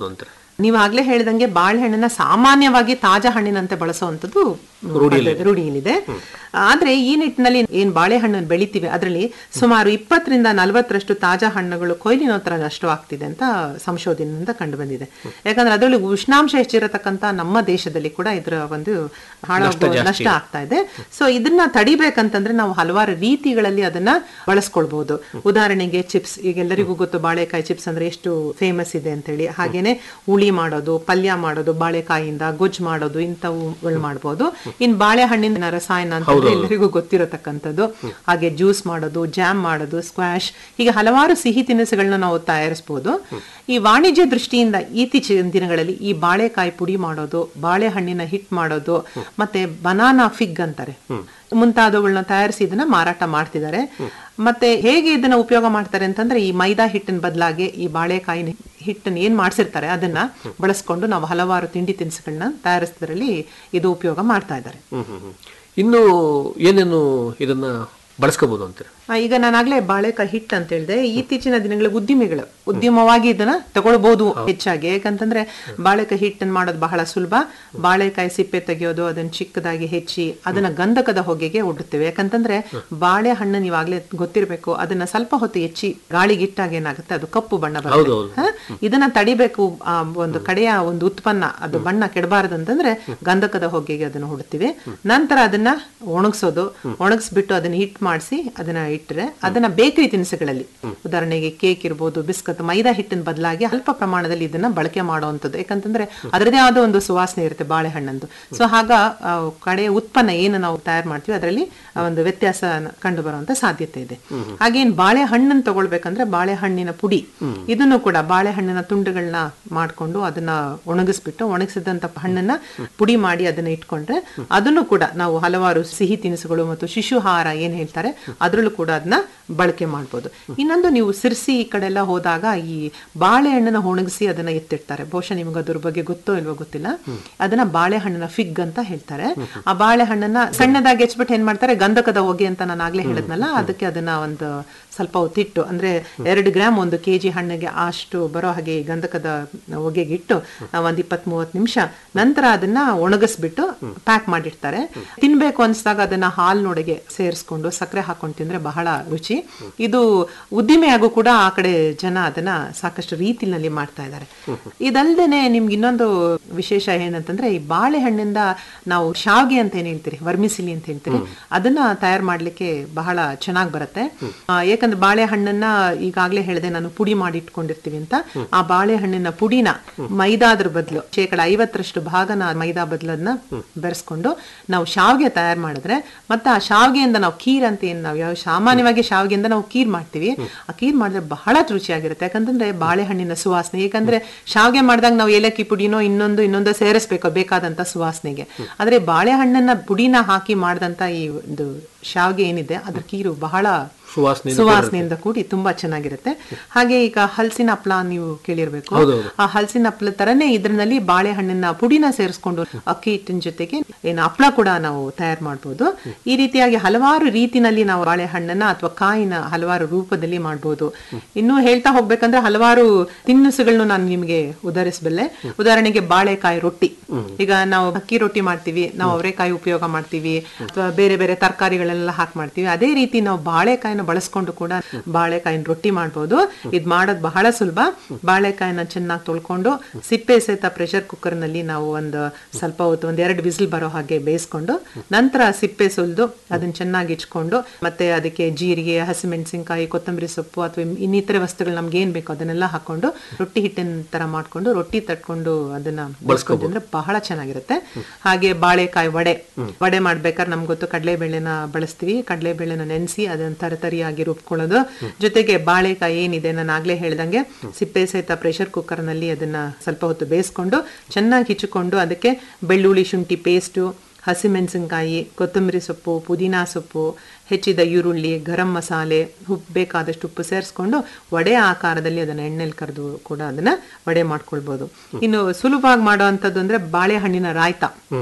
ನೀವು ಆಗ್ಲೇ ಹೇಳಿದಂಗೆ ಬಾಳೆಹಣ್ಣನ್ನ ಸಾಮಾನ್ಯವಾಗಿ ತಾಜಾ ಹಣ್ಣಿನಂತೆ ಬಳಸುವಂತದ್ದು ರೂಢಿಯಲ್ಲಿದೆ. ರೂಢಿಯಲ್ಲಿದೆ ಆದ್ರೆ ಈ ನಿಟ್ಟಿನಲ್ಲಿ ಏನ್ ಬಾಳೆಹಣ್ಣನ್ನು ಬೆಳಿತೀವಿ ಅದರಲ್ಲಿ ಸುಮಾರು ಇಪ್ಪತ್ತರಿಂದ ನಲವತ್ತರಷ್ಟು ತಾಜಾ ಹಣ್ಣುಗಳು ಕೊಯ್ಲಿನೋತ್ತರ ನಷ್ಟವಾಗ್ತಿದೆ ಅಂತ ಸಂಶೋಧನೆಯಿಂದ ಕಂಡು ಬಂದಿದೆ ಯಾಕಂದ್ರೆ ಅದರಲ್ಲಿ ಉಷ್ಣಾಂಶ ಹೆಚ್ಚಿರತಕ್ಕಂತ ನಮ್ಮ ದೇಶದಲ್ಲಿ ಕೂಡ ಇದರ ಒಂದು ಹಾಳಾಗೋ ನಷ್ಟ ಆಗ್ತಾ ಇದೆ ಸೊ ಇದನ್ನ ತಡಿಬೇಕಂತಂದ್ರೆ ನಾವು ಹಲವಾರು ರೀತಿಗಳಲ್ಲಿ ಅದನ್ನ ಬಳಸ್ಕೊಳ್ಬಹುದು ಉದಾಹರಣೆಗೆ ಚಿಪ್ಸ್ ಈಗ ಎಲ್ಲರಿಗೂ ಗೊತ್ತು ಬಾಳೆಕಾಯಿ ಚಿಪ್ಸ್ ಅಂದ್ರೆ ಎಷ್ಟು ಫೇಮಸ್ ಇದೆ ಅಂತೇಳಿ ಹಾಗೇನೆ ಹುಳಿ ಮಾಡೋದು ಪಲ್ಯ ಮಾಡೋದು ಬಾಳೆಕಾಯಿಯಿಂದ ಗೊಜ್ಜು ಮಾಡೋದು ಇಂಥವುಗಳು ಮಾಡ್ಬೋದು ಇನ್ ಬಾಳೆಹಣ್ಣಿನ ರಸಾಯನ ಅಂತ ಎಲ್ಲರಿಗೂ ಗೊತ್ತಿರತಕ್ಕಂಥದ್ದು ಹಾಗೆ ಜ್ಯೂಸ್ ಮಾಡೋದು ಜಾಮ್ ಮಾಡೋದು ಸ್ಕ್ವಾಶ್ ಹೀಗೆ ಹಲವಾರು ಸಿಹಿ ತಿನಿಸುಗಳನ್ನ ನಾವು ತಯಾರಿಸಬಹುದು ಈ ವಾಣಿಜ್ಯ ದೃಷ್ಟಿಯಿಂದ ಇತ್ತೀಚಿನ ದಿನಗಳಲ್ಲಿ ಈ ಬಾಳೆಕಾಯಿ ಪುಡಿ ಮಾಡೋದು ಬಾಳೆಹಣ್ಣಿನ ಹಿಟ್ ಮಾಡೋದು ಮತ್ತೆ ಬನಾನಾ ಫಿಗ್ ಅಂತಾರೆ ಮುಂತಾದವುಗಳನ್ನ ತಯಾರಿಸಿ ಇದನ್ನ ಮಾರಾಟ ಮಾಡ್ತಿದ್ದಾರೆ ಮತ್ತೆ ಹೇಗೆ ಇದನ್ನ ಉಪಯೋಗ ಮಾಡ್ತಾರೆ ಅಂತಂದ್ರೆ ಈ ಮೈದಾ ಹಿಟ್ಟಿನ ಬದಲಾಗಿ ಈ ಬಾಳೆಕಾಯಿನ ಹಿಟ್ಟನ್ನು ಏನ್ ಮಾಡ್ಸಿರ್ತಾರೆ ಅದನ್ನ ಬಳಸ್ಕೊಂಡು ನಾವು ಹಲವಾರು ತಿಂಡಿ ತಿನಿಸುಗಳನ್ನ ತಯಾರಿಸೋದ್ರಲ್ಲಿ ಇದು ಉಪಯೋಗ ಮಾಡ್ತಾ ಇದ್ದಾರೆ ಹ್ಮ್ ಹ್ಮ್ ಹ್ಮ್. ಇನ್ನು ಏನೇನು ಇದನ್ನ ಬಳಸ್ಕೋಬಹುದು ಅಂತೀರ ಆ, ಈಗ ನಾನಾಗ್ಲೇ ಬಾಳೆಕಾಯಿ ಹಿಟ್ ಅಂತ ಹೇಳಿದೆ ಇತ್ತೀಚಿನ ದಿನಗಳ ಉದ್ದಿಮೆಗಳು ಉದ್ಯಮವಾಗಿ ಇದನ್ನ ತಗೊಳ್ಬಹುದು ಹೆಚ್ಚಾಗಿ ಯಾಕಂತಂದ್ರೆ ಬಾಳೆಕಾಯಿ ಹಿಟ್ಟನ್ನು ಮಾಡೋದು ಬಹಳ ಸುಲಭ ಬಾಳೆಕಾಯಿ ಸಿಪ್ಪೆ ತೆಗೆಯೋದು ಅದನ್ನ ಚಿಕ್ಕದಾಗಿ ಹೆಚ್ಚಿ ಅದನ್ನ ಗಂಧಕದ ಹೊಗೆಗೆ ಒಡ್ಡುತ್ತೇವೆ ಯಾಕಂತಂದ್ರೆ ಬಾಳೆಹಣ್ಣು ನೀವಾಗ್ಲೇ ಗೊತ್ತಿರಬೇಕು ಅದನ್ನ ಸ್ವಲ್ಪ ಹೊತ್ತು ಹೆಚ್ಚಿ ಗಾಳಿಗೆ ಇಟ್ಟಾಗ ಏನಾಗುತ್ತೆ ಅದು ಕಪ್ಪು ಬಣ್ಣ ಬರುತ್ತೆ ಹ? ಇದನ್ನ ತಡಿಬೇಕು ಆ ಒಂದು ಕಡೆಯ ಒಂದು ಉತ್ಪನ್ನ ಅದು ಬಣ್ಣ ಕೆಡಬಾರದು ಅಂತಂದ್ರೆ ಗಂಧಕದ ಹೊಗೆಗೆ ಅದನ್ನ ಹೊಡ್ತೀವಿ ನಂತರ ಅದನ್ನ ಒಣಗಿಸೋದು ಒಣಗಿಸ್ಬಿಟ್ಟು ಅದನ್ನ ಹಿಟ್ ಮಾಡಿಸಿ ಅದನ್ನ ಇಟ್ಟರೆ ಅದನ್ನ ಬೇಕರಿ ತಿನಿಸುಗಳಲ್ಲಿ ಉದಾಹರಣೆಗೆ ಕೇಕ್ ಇರ್ಬೋದು ಬಿಸ್ಕತ್ ಮೈದಾ ಹಿಟ್ಟಿನ ಬದಲಾಗಿ ಅಲ್ಪ ಪ್ರಮಾಣದಲ್ಲಿ ಇದನ್ನ ಬಳಕೆ ಮಾಡುವಂಥದ್ದು ಯಾಕಂತಂದ್ರೆ ಅದರದೇ ಆದ ಒಂದು ಸುವಾಸನೆ ಇರುತ್ತೆ ಬಾಳೆಹಣ್ಣಂದು ಸೊ ಆಗ ಆ, ಕಡೆಯ ಉತ್ಪನ್ನ ಏನು ನಾವು ತಯಾರು ಮಾಡ್ತೀವಿ ಅದರಲ್ಲಿ ಒಂದು ವ್ಯತ್ಯಾಸ ಕಂಡು ಬರುವಂತ ಸಾಧ್ಯತೆ ಇದೆ ಹಾಗೇನ್ ಬಾಳೆಹಣ್ಣನ್ನು ತಗೊಳ್ಬೇಕಂದ್ರೆ ಬಾಳೆಹಣ್ಣಿನ ಪುಡಿ ಇದನ್ನು ಕೂಡ ಬಾಳೆಹಣ್ಣಿನ ತುಂಡುಗಳನ್ನ ಮಾಡ್ಕೊಂಡು ಅದನ್ನ ಒಣಗಿಸ್ಬಿಟ್ಟು ಒಣಗಿಸಿದಂತ ಹಣ್ಣನ್ನ ಪುಡಿ ಮಾಡಿ ಅದನ್ನ ಇಟ್ಕೊಂಡ್ರೆ ಅದನ್ನು ಕೂಡ ನಾವು ಹಲವಾರು ಸಿಹಿ ತಿನಿಸುಗಳು ಮತ್ತು ಶಿಶುಹಾರ ಏನ್ ಹೇಳ್ತಾರೆ ಅದ್ರಲ್ಲೂ ಕೂಡ ಅದನ್ನ ಬಳಕೆ ಮಾಡ್ಬೋದು ಇನ್ನೊಂದು ನೀವು ಸಿರ್ಸಿ ಈ ಕಡೆ ಎಲ್ಲ ಹೋದಾಗ ಈ ಬಾಳೆಹಣ್ಣನ್ನ ಒಣಗಿಸಿ ಅದನ್ನ ಎತ್ತಿಡ್ತಾರೆ ಬಹುಶಃ ನಿಮ್ಗೆ ಅದ್ರ ಬಗ್ಗೆ ಗೊತ್ತೋ ಇಲ್ವೋ ಗೊತ್ತಿಲ್ಲ ಅದನ್ನ ಬಾಳೆಹಣ್ಣಿನ ಫಿಗ್ ಅಂತ ಹೇಳ್ತಾರೆ ಆ ಬಾಳೆಹಣ್ಣನ್ನ ಸಣ್ಣದಾಗಿ ಹೆಚ್ಚಿಬಿಟ್ಟು ಏನ್ ಮಾಡ್ತಾರೆ ಗಂಧಕದ ಹೊಗೆ ಅಂತ ನಾನು ಆಗ್ಲೇ ಹೇಳಿದ್ನಲ್ಲ ಅದಕ್ಕೆ ಅದನ್ನ ಒಂದು ಸ್ವಲ್ಪ ಹೊತ್ತಿಟ್ಟು ಅಂದ್ರೆ ಎರಡು ಗ್ರಾಮ್ ಒಂದು ಕೆಜಿ ಹಣ್ಣಿಗೆ ಅಷ್ಟು ಬರೋ ಹಾಗೆ ಈ ಗಂಧಕದ ಹೊಗೆಗೆ ಇಟ್ಟು ಆ, ಒಂದ್ ಇಪ್ಪತ್ ಮೂವತ್ ನಿಮಿಷ ನಂತರ ಅದನ್ನ ಒಣಗಿಸ್ಬಿಟ್ಟು ಪ್ಯಾಕ್ ಮಾಡಿರ್ತಾರೆ ತಿನ್ಬೇಕು ಅನ್ಸ್ದಾಗ ಅದನ್ನ ಹಾಲ್ನೊಳಗೆ ಸೇರಿಸ್ಕೊಂಡು ಸಕ್ಕರೆ ಹಾಕೊಂಡು ತಿಂದ್ರೆ ಬಹಳ ರುಚಿ ಇದು ಉದ್ದಿಮೆಯಾಗೂ ಕೂಡ ಆ ಕಡೆ ಜನ ಅದನ್ನ ಸಾಕಷ್ಟು ರೀತಿನಲ್ಲಿ ಮಾಡ್ತಾ ಇದ್ದಾರೆ ಇದಲ್ದೇನೆ ನಿಮ್ಗೆ ಇನ್ನೊಂದು ವಿಶೇಷ ಏನಂತಂದ್ರೆ ಈ ಬಾಳೆಹಣ್ಣಿಂದ ನಾವು ಶಾವ್ಗೆ ಅಂತ ಏನ್ ಹೇಳ್ತೀರಿ ವರ್ಮಿಸಿಲಿ ಅಂತ ಹೇಳ್ತೀರಿ ಅದನ್ನ ತಯಾರು ಮಾಡ್ಲಿಕ್ಕೆ ಬಹಳ ಚೆನ್ನಾಗಿ ಬರುತ್ತೆ ಆ, ಯಾಕಂದ್ರೆ ಬಾಳೆಹಣ್ಣನ್ನ ಈಗಾಗ್ಲೇ ಹೇಳಿದೆ ನಾನು ಪುಡಿ ಮಾಡಿ ಇಟ್ಕೊಂಡಿರ್ತೀವಿ ಅಂತ ಆ ಬಾಳೆಹಣ್ಣಿನ ಪುಡಿನ ಮೈದಾದ್ರ ಬದಲು ಶೇಕಡ ಐವತ್ತರಷ್ಟು ಭಾಗನ ಮೈದಾ ಬದಲನ್ನ ಬೆರೆಸ್ಕೊಂಡು ನಾವು ಶಾವ್ಗೆ ತಯಾರು ಮಾಡಿದ್ರೆ ಮತ್ತೆ ಆ ಶಾವ್ಗೆಯಿಂದ ನಾವು ಕೀರ್ ಅಂತ ಏನ್ ನಾವು ಯಾವ ಸಾಮಾನ್ಯವಾಗಿ ಶಾವ್ಗೆಯಿಂದ ನಾವು ಕೀರ್ ಮಾಡ್ತೀವಿ ಆ ಕೀರ್ ಮಾಡಿದ್ರೆ ಬಹಳ ರುಚಿಯಾಗಿರುತ್ತೆ ಯಾಕಂತಂದ್ರೆ ಬಾಳೆಹಣ್ಣಿನ ಸುವಾಸನೆ ಯಾಕಂದ್ರೆ ಶಾವ್ಗೆ ಮಾಡಿದಾಗ ನಾವು ಏಲಕ್ಕಿ ಪುಡಿನೋ ಇನ್ನೊಂದು ಇನ್ನೊಂದು ಸೇರಿಸ್ಬೇಕು ಬೇಕಾದಂತ ಸುವಾಸನೆಗೆ ಆದ್ರೆ ಬಾಳೆಹಣ್ಣನ್ನ ಪುಡಿನ ಹಾಕಿ ಮಾಡಿದಂತ ಈ ಒಂದು ಶಾವ್ಗೆ ಏನಿದೆ ಅದ್ರ ಕೀರು ಬಹಳ ಸುವಾಸನೆಯಿಂದ ಸುವಾಸನೆಯಿಂದ ಕೂಡಿ ತುಂಬಾ ಚೆನ್ನಾಗಿರುತ್ತೆ ಹಾಗೆ ಈಗ ಹಲಸಿನ ಹಪ್ಳ ನೀವು ಕೇಳಿರ್ಬೇಕು ಆ ಹಲಸಿನ ಹಪ್ಳ ತರನೇ ಇದ್ರಲ್ಲಿ ಬಾಳೆಹಣ್ಣಿನ ಪುಡಿನ ಸೇರಿಸ್ಕೊಂಡು ಅಕ್ಕಿ ಹಿಟ್ಟಿನ ಜೊತೆಗೆ ಏನು ಹಪ್ಳ ಕೂಡ ನಾವು ತಯಾರು ಮಾಡ್ಬೋದು ಈ ರೀತಿಯಾಗಿ ಹಲವಾರು ರೀತಿನಲ್ಲಿ ನಾವು ಬಾಳೆಹಣ್ಣನ್ನ ಅಥವಾ ಕಾಯಿನ ಹಲವಾರು ರೂಪದಲ್ಲಿ ಮಾಡ್ಬೋದು ಇನ್ನು ಹೇಳ್ತಾ ಹೋಗ್ಬೇಕಂದ್ರೆ ಹಲವಾರು ತಿನಿಸುಗಳನ್ನು ನಾನು ನಿಮಗೆ ಉದಾಹರಿಸಬಲ್ಲೆ ಉದಾಹರಣೆಗೆ ಬಾಳೆಕಾಯಿ ರೊಟ್ಟಿ ಈಗ ನಾವು ಅಕ್ಕಿ ರೊಟ್ಟಿ ಮಾಡ್ತೀವಿ ನಾವು ಅವರೆಕಾಯಿ ಉಪಯೋಗ ಮಾಡ್ತೀವಿ ಅಥವಾ ಬೇರೆ ಬೇರೆ ತರಕಾರಿಗಳೆಲ್ಲ ಹಾಕಿ ಮಾಡ್ತೀವಿ ಅದೇ ರೀತಿ ನಾವು ಬಾಳೆಕಾಯಿನ ಬಳಸ್ಕೊಂಡು ಕೂಡ ಬಾಳೆಕಾಯಿನ ರೊಟ್ಟಿ ಮಾಡ್ಬೋದು ಇದ್ ಮಾಡೋದು ಬಹಳ ಸುಲಭ ಬಾಳೆಕಾಯಿನ ಚೆನ್ನಾಗಿ ತೊಳ್ಕೊಂಡು ಸಿಪ್ಪೆ ಸಹಿತ ಪ್ರೆಷರ್ ಕುಕ್ಕರ್ ನಲ್ಲಿ ನಾವು ಒಂದು ಸ್ವಲ್ಪ ಹೊತ್ತು ಒಂದ್ ಎರಡು ವಿಸಿಲ್ ಬರೋ ಹಾಗೆ ಬೇಯಿಸ್ಕೊಂಡು ನಂತರ ಸಿಪ್ಪೆ ಸುಲಿದು ಅದನ್ನ ಚೆನ್ನಾಗಿ ಇಚ್ಕೊಂಡು ಮತ್ತೆ ಅದಕ್ಕೆ ಜೀರಿಗೆ ಹಸಿಮೆಣಸಿನಕಾಯಿ ಕೊತ್ತಂಬರಿ ಸೊಪ್ಪು ಅಥವಾ ಇನ್ನಿತರೆ ವಸ್ತುಗಳು ನಮ್ಗೆ ಏನ್ ಬೇಕು ಅದನ್ನೆಲ್ಲ ಹಾಕೊಂಡು ರೊಟ್ಟಿ ಹಿಟ್ಟಿನ ತರ ಮಾಡ್ಕೊಂಡು ರೊಟ್ಟಿ ತಟ್ಕೊಂಡು ಅದನ್ನ ಬಳಸ್ಕೊಂಡು ಅಂದ್ರೆ ಬಹಳ ಚೆನ್ನಾಗಿರುತ್ತೆ ಹಾಗೆ ಬಾಳೆಕಾಯಿ ವಡೆ ವಡೆ ಮಾಡ್ಬೇಕಾದ್ರೆ ನಮ್ಗೆ ಗೊತ್ತು ಕಡಲೆಬೇಳೆನ ಬಳಸ್ತೀವಿ ಕಡಲೆಬೇಳೆನ ನೆನೆಸಿ ಅದನ್ನ ತರತರಿಯಾಗಿ ರುಬ್ಕೊಳ್ಳೋದು ಜೊತೆಗೆ ಬಾಳೆಕಾಯಿ ಏನಿದೆ ನಾನು ಆಗ್ಲೇ ಹೇಳ್ದಂಗೆ ಸಿಪ್ಪೆ ಸಹಿತ ಪ್ರೆಷರ್ ಕುಕ್ಕರ್ ನಲ್ಲಿ ಅದನ್ನ ಸ್ವಲ್ಪ ಹೊತ್ತು ಬೇಯಿಸ್ಕೊಂಡು ಚೆನ್ನಾಗಿ ಹಿಚ್ಕೊಂಡು ಅದಕ್ಕೆ ಬೆಳ್ಳುಳ್ಳಿ ಶುಂಠಿ ಪೇಸ್ಟು ಹಸಿಮೆಣಸಿನಕಾಯಿ ಕೊತ್ತಂಬರಿ ಸೊಪ್ಪು ಪುದೀನಾ ಸೊಪ್ಪು ಹೆಚ್ಚಿದ ಈರುಳ್ಳಿ ಗರಂ ಮಸಾಲೆ ಉಪ್ಪು ಬೇಕಾದಷ್ಟು ಉಪ್ಪು ಸೇರಿಸ್ಕೊಂಡು ವಡೆ ಆಕಾರದಲ್ಲಿ ಅದನ್ನ ಎಣ್ಣೆಲಿ ಕರೆದು ಕೂಡ ಅದನ್ನ ವಡೆ ಮಾಡ್ಕೊಳ್ಬೋದು ಇನ್ನು ಸುಲಭವಾಗಿ ಮಾಡೋ ಅಂಥದ್ದು ಅಂದ್ರೆ ಬಾಳೆಹಣ್ಣಿನ ರಾಯ್ತ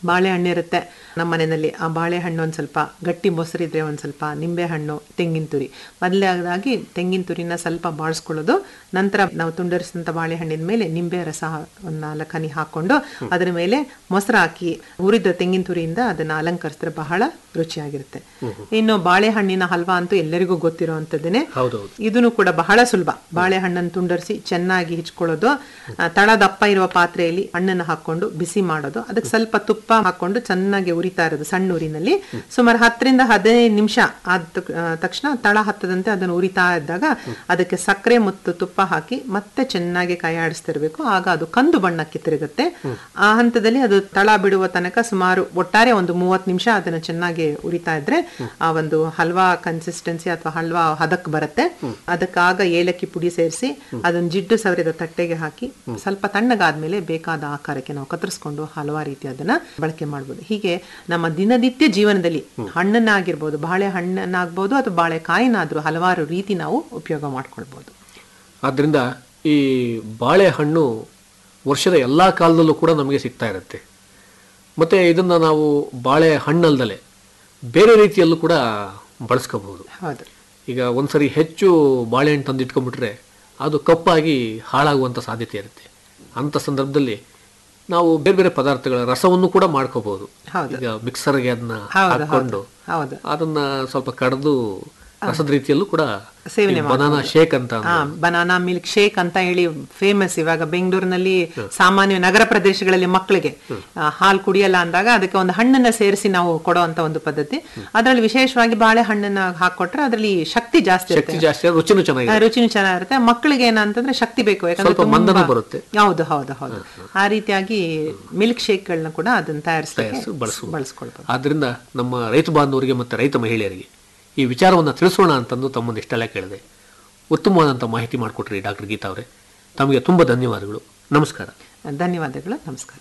ಬಾಳೆಹಣ್ಣು ಇರುತ್ತೆ ನಮ್ಮ ಮನೆಯಲ್ಲಿ ಆ ಬಾಳೆಹಣ್ಣು ಒಂದು ಸ್ವಲ್ಪ ಗಟ್ಟಿ ಮೊಸರಿದ್ರೆ ಒಂದು ಸ್ವಲ್ಪ ನಿಂಬೆ ಹಣ್ಣು ತೆಂಗಿನ ತುರಿ ಮೊದಲಾಗಿ ತೆಂಗಿನ ತುರಿನ ಸ್ವಲ್ಪ ಬಾಳಿಸ್ಕೊಳ್ಳೋದು ನಂತರ ನಾವು ತುಂಡರಿಸಿದಂಥ ಬಾಳೆಹಣ್ಣಿನ ಮೇಲೆ ನಿಂಬೆ ರಸ ಒಂದು ನಾಲ್ಕು ಹನಿ ಹಾಕೊಂಡು ಅದರ ಮೇಲೆ ಮೊಸರು ಹಾಕಿ ಹುರಿದ ತೆಂಗಿನ ತುರಿಯಿಂದ ಅದನ್ನ ಅಲಂಕರಿಸಿದ್ರೆ ಬಹಳ ರುಚಿಯಾಗಿರುತ್ತೆ ಇನ್ನು ಬಾಳೆಹಣ್ಣಿನ ಹಲ್ವಾ ಅಂತೂ ಎಲ್ಲರಿಗೂ ಗೊತ್ತಿರೋ ಅಂಥದ್ದೇನೆ ಹೌದೌದು ಇದನ್ನು ಕೂಡ ಬಹಳ ಸುಲಭ ಬಾಳೆಹಣ್ಣನ್ನು ತುಂಡರಿಸಿ ಚೆನ್ನಾಗಿ ಹಿಚ್ಕೊಳ್ಳೋದು ಆ, ತಳ ದಪ್ಪ ಇರುವ ಪಾತ್ರೆಯಲ್ಲಿ ಹಣ್ಣನ್ನು ಹಾಕೊಂಡು ಬಿಸಿ ಮಾಡೋದು ಅದಕ್ಕೆ ಸ್ವಲ್ಪ ತುಪ್ಪ ಹಾಕೊಂಡು ಚೆನ್ನಾಗಿ ಉರಿತಾ ಇರೋದು ಸಣ್ಣ ಉರಿನಲ್ಲಿ ಸುಮಾರು ಹತ್ತರಿಂದ ಹದಿನೈದು ನಿಮಿಷ ಆದ ತಕ್- ಆ, ತಕ್ಷಣ ತಳ ಹತ್ತದಂತೆ ಅದನ್ನು ಉರಿತಾ ಇದ್ದಾಗ ಅದಕ್ಕೆ ಸಕ್ಕರೆ ಮತ್ತು ತುಪ್ಪ ಹಾಕಿ ಮತ್ತೆ ಚೆನ್ನಾಗಿ ಕೈ ಆಡಿಸ್ತಿರ್ಬೇಕು ಆಗ ಅದು ಕಂದು ಬಣ್ಣಕ್ಕೆ ತಿರುಗುತ್ತೆ ಆ ಹಂತದಲ್ಲಿ ಅದು ತಳ ಬಿಡುವ ತನಕ ಸುಮಾರು ಒಟ್ಟಾರೆ ಒಂದು ಮೂವತ್ತು ನಿಮಿಷ ಅದನ್ನು ಚೆನ್ನಾಗಿ ಉರಿತಾ ಇದ್ರೆ ಆ ಒಂದು ಹಲ್ವಾ ಕನ್ಸಿಸ್ಟೆನ್ಸಿ ಅಥವಾ ಹಲ್ವಾ ಹದಕ್ ಬರುತ್ತೆ ಅದಕ್ಕಾಗ ಏಲಕ್ಕಿ ಪುಡಿ ಸೇರಿಸಿ ಅದನ್ನ ಜಿಡ್ಡು ಸವರಿದ ತಟ್ಟೆಗೆ ಹಾಕಿ ಸ್ವಲ್ಪ ತಣ್ಣಗಾದ್ಮೇಲೆ ಬೇಕಾದ ಆಕಾರಕ್ಕೆ ನಾವು ಕತ್ತರಿಸ್ಕೊಂಡು ಹಲವಾರು ರೀತಿ ಅದನ್ನ ಬಳಕೆ ಮಾಡ್ಬೋದು ಹೀಗೆ ನಮ್ಮ ದಿನನಿತ್ಯ ಜೀವನದಲ್ಲಿ ಹಣ್ಣನ್ನಾಗಿರ್ಬೋದು ಬಾಳೆ ಹಣ್ಣನ್ನಾಗ್ಬೋದು ಅಥವಾ ಬಾಳೆಕಾಯಿನಾದ್ರೂ ಹಲವಾರು ರೀತಿ ನಾವು ಉಪಯೋಗ ಮಾಡ್ಕೊಳ್ಬೋದು ಆದ್ದರಿಂದ ಈ ಬಾಳೆಹಣ್ಣು ವರ್ಷದ ಎಲ್ಲ ಕಾಲದಲ್ಲೂ ಕೂಡ ನಮಗೆ ಸಿಗ್ತಾ ಇರುತ್ತೆ ಮತ್ತು ಇದನ್ನು ನಾವು ಬಾಳೆ ಹಣ್ಣಲ್ದಲೆ ಬೇರೆ ರೀತಿಯಲ್ಲೂ ಕೂಡ ಬಳಸ್ಕೋಬಹುದು ಹೌದು ಈಗ ಒಂದ್ಸರಿ ಹೆಚ್ಚು ಬಾಳೆಹಣ್ಣು ತಂದು ಇಟ್ಕೊಂಡ್ಬಿಟ್ರೆ ಅದು ಕಪ್ಪಾಗಿ ಹಾಳಾಗುವಂಥ ಸಾಧ್ಯತೆ ಇರುತ್ತೆ ಅಂಥ ಸಂದರ್ಭದಲ್ಲಿ ನಾವು ಬೇರೆ ಬೇರೆ ಪದಾರ್ಥಗಳ ರಸವನ್ನು ಕೂಡ ಮಾಡ್ಕೋಬಹುದು ಹೌದು. ಈಗ ಮಿಕ್ಸರ್ಗೆ ಅದನ್ನ ಹೌದು, ಹಾಕೊಂಡು ಹೌದು ಅದನ್ನ ಸ್ವಲ್ಪ ಕಡ್ದು ರಸದ ರೀತಿಯಲ್ಲೂ ಕೂಡ ಸೇವನೆ ಬನಾನಾ ಶೇಕ್ ಅಂತ ಹಾ ಬನಾನಾ ಮಿಲ್ಕ್ ಶೇಕ್ ಅಂತ ಹೇಳಿ ಫೇಮಸ್ ಇವಾಗ ಬೆಂಗಳೂರಿನಲ್ಲಿ ಸಾಮಾನ್ಯ ನಗರ ಪ್ರದೇಶಗಳಲ್ಲಿ ಮಕ್ಕಳಿಗೆ ಆ, ಹಾಲು ಕುಡಿಯಲ್ಲ ಅಂದಾಗ ಅದಕ್ಕೆ ಒಂದು ಹಣ್ಣನ್ನ ಸೇರಿಸಿ ನಾವು ಕೊಡುವಂತ ಒಂದು ಪದ್ಧತಿ ಅದರಲ್ಲಿ ವಿಶೇಷವಾಗಿ ಬಾಳೆ ಹಣ್ಣನ್ನ ಹಾಕೊಟ್ರೆ ಅದರಲ್ಲಿ ಶಕ್ತಿ ಜಾಸ್ತಿ ಶಕ್ತಿ ಇರುತ್ತೆ ಜಾಸ್ತಿ ಆದ್ರೆ ರುಚಿನೂ ಆ, ಚೆನ್ನಾಗಿದೆ ರುಚಿನೂ ಚೆನ್ನಾಗಿರುತ್ತೆ ಮಕ್ಕಳಿಗೆ ಏನಂತಂದ್ರೆ ಶಕ್ತಿ ಬೇಕು ಯಾಕಂದ್ರೆ ಸ್ವಲ್ಪ ಮಂದನೂ ತುಂಬಾ- ಬರುತ್ತೆ. ಹೌದು ಹೌದು ಹೌದು ಆ ರೀತಿಯಾಗಿ ಮಿಲ್ಕ್ ಶೇಕ್ಗಳನ್ನ ಕೂಡ ಅದನ್ನ ತಯಾರಿಸಲಿಕ್ಕೆ ತಯಾರಿಸಿ ಬಳಸ್ಬೋದು. ಬಳಸ್ಕೊಳ್ಬೋದು ಆದ್ದರಿಂದ ನಮ್ಮ ರೈತ ಬಾಂಧವರಿಗೆ ಮತ್ತು ರೈತ ಮಹಿಳೆಯರಿಗೆ ಈ ವಿಚಾರವನ್ನು ತಿಳಿಸೋಣ ಅಂತಂದು ತಮ್ಮನ್ನು ಇಷ್ಟೆಲ್ಲ ಕೇಳಿದೆ ಉತ್ತಮವಾದಂಥ ಮಾಹಿತಿ ಮಾಡಿಕೊಟ್ರಿ ಡಾಕ್ಟರ್ ಗೀತಾ ಅವರೇ ತಮಗೆ ತುಂಬ ಧನ್ಯವಾದಗಳು ನಮಸ್ಕಾರ ಧನ್ಯವಾದಗಳು ನಮಸ್ಕಾರ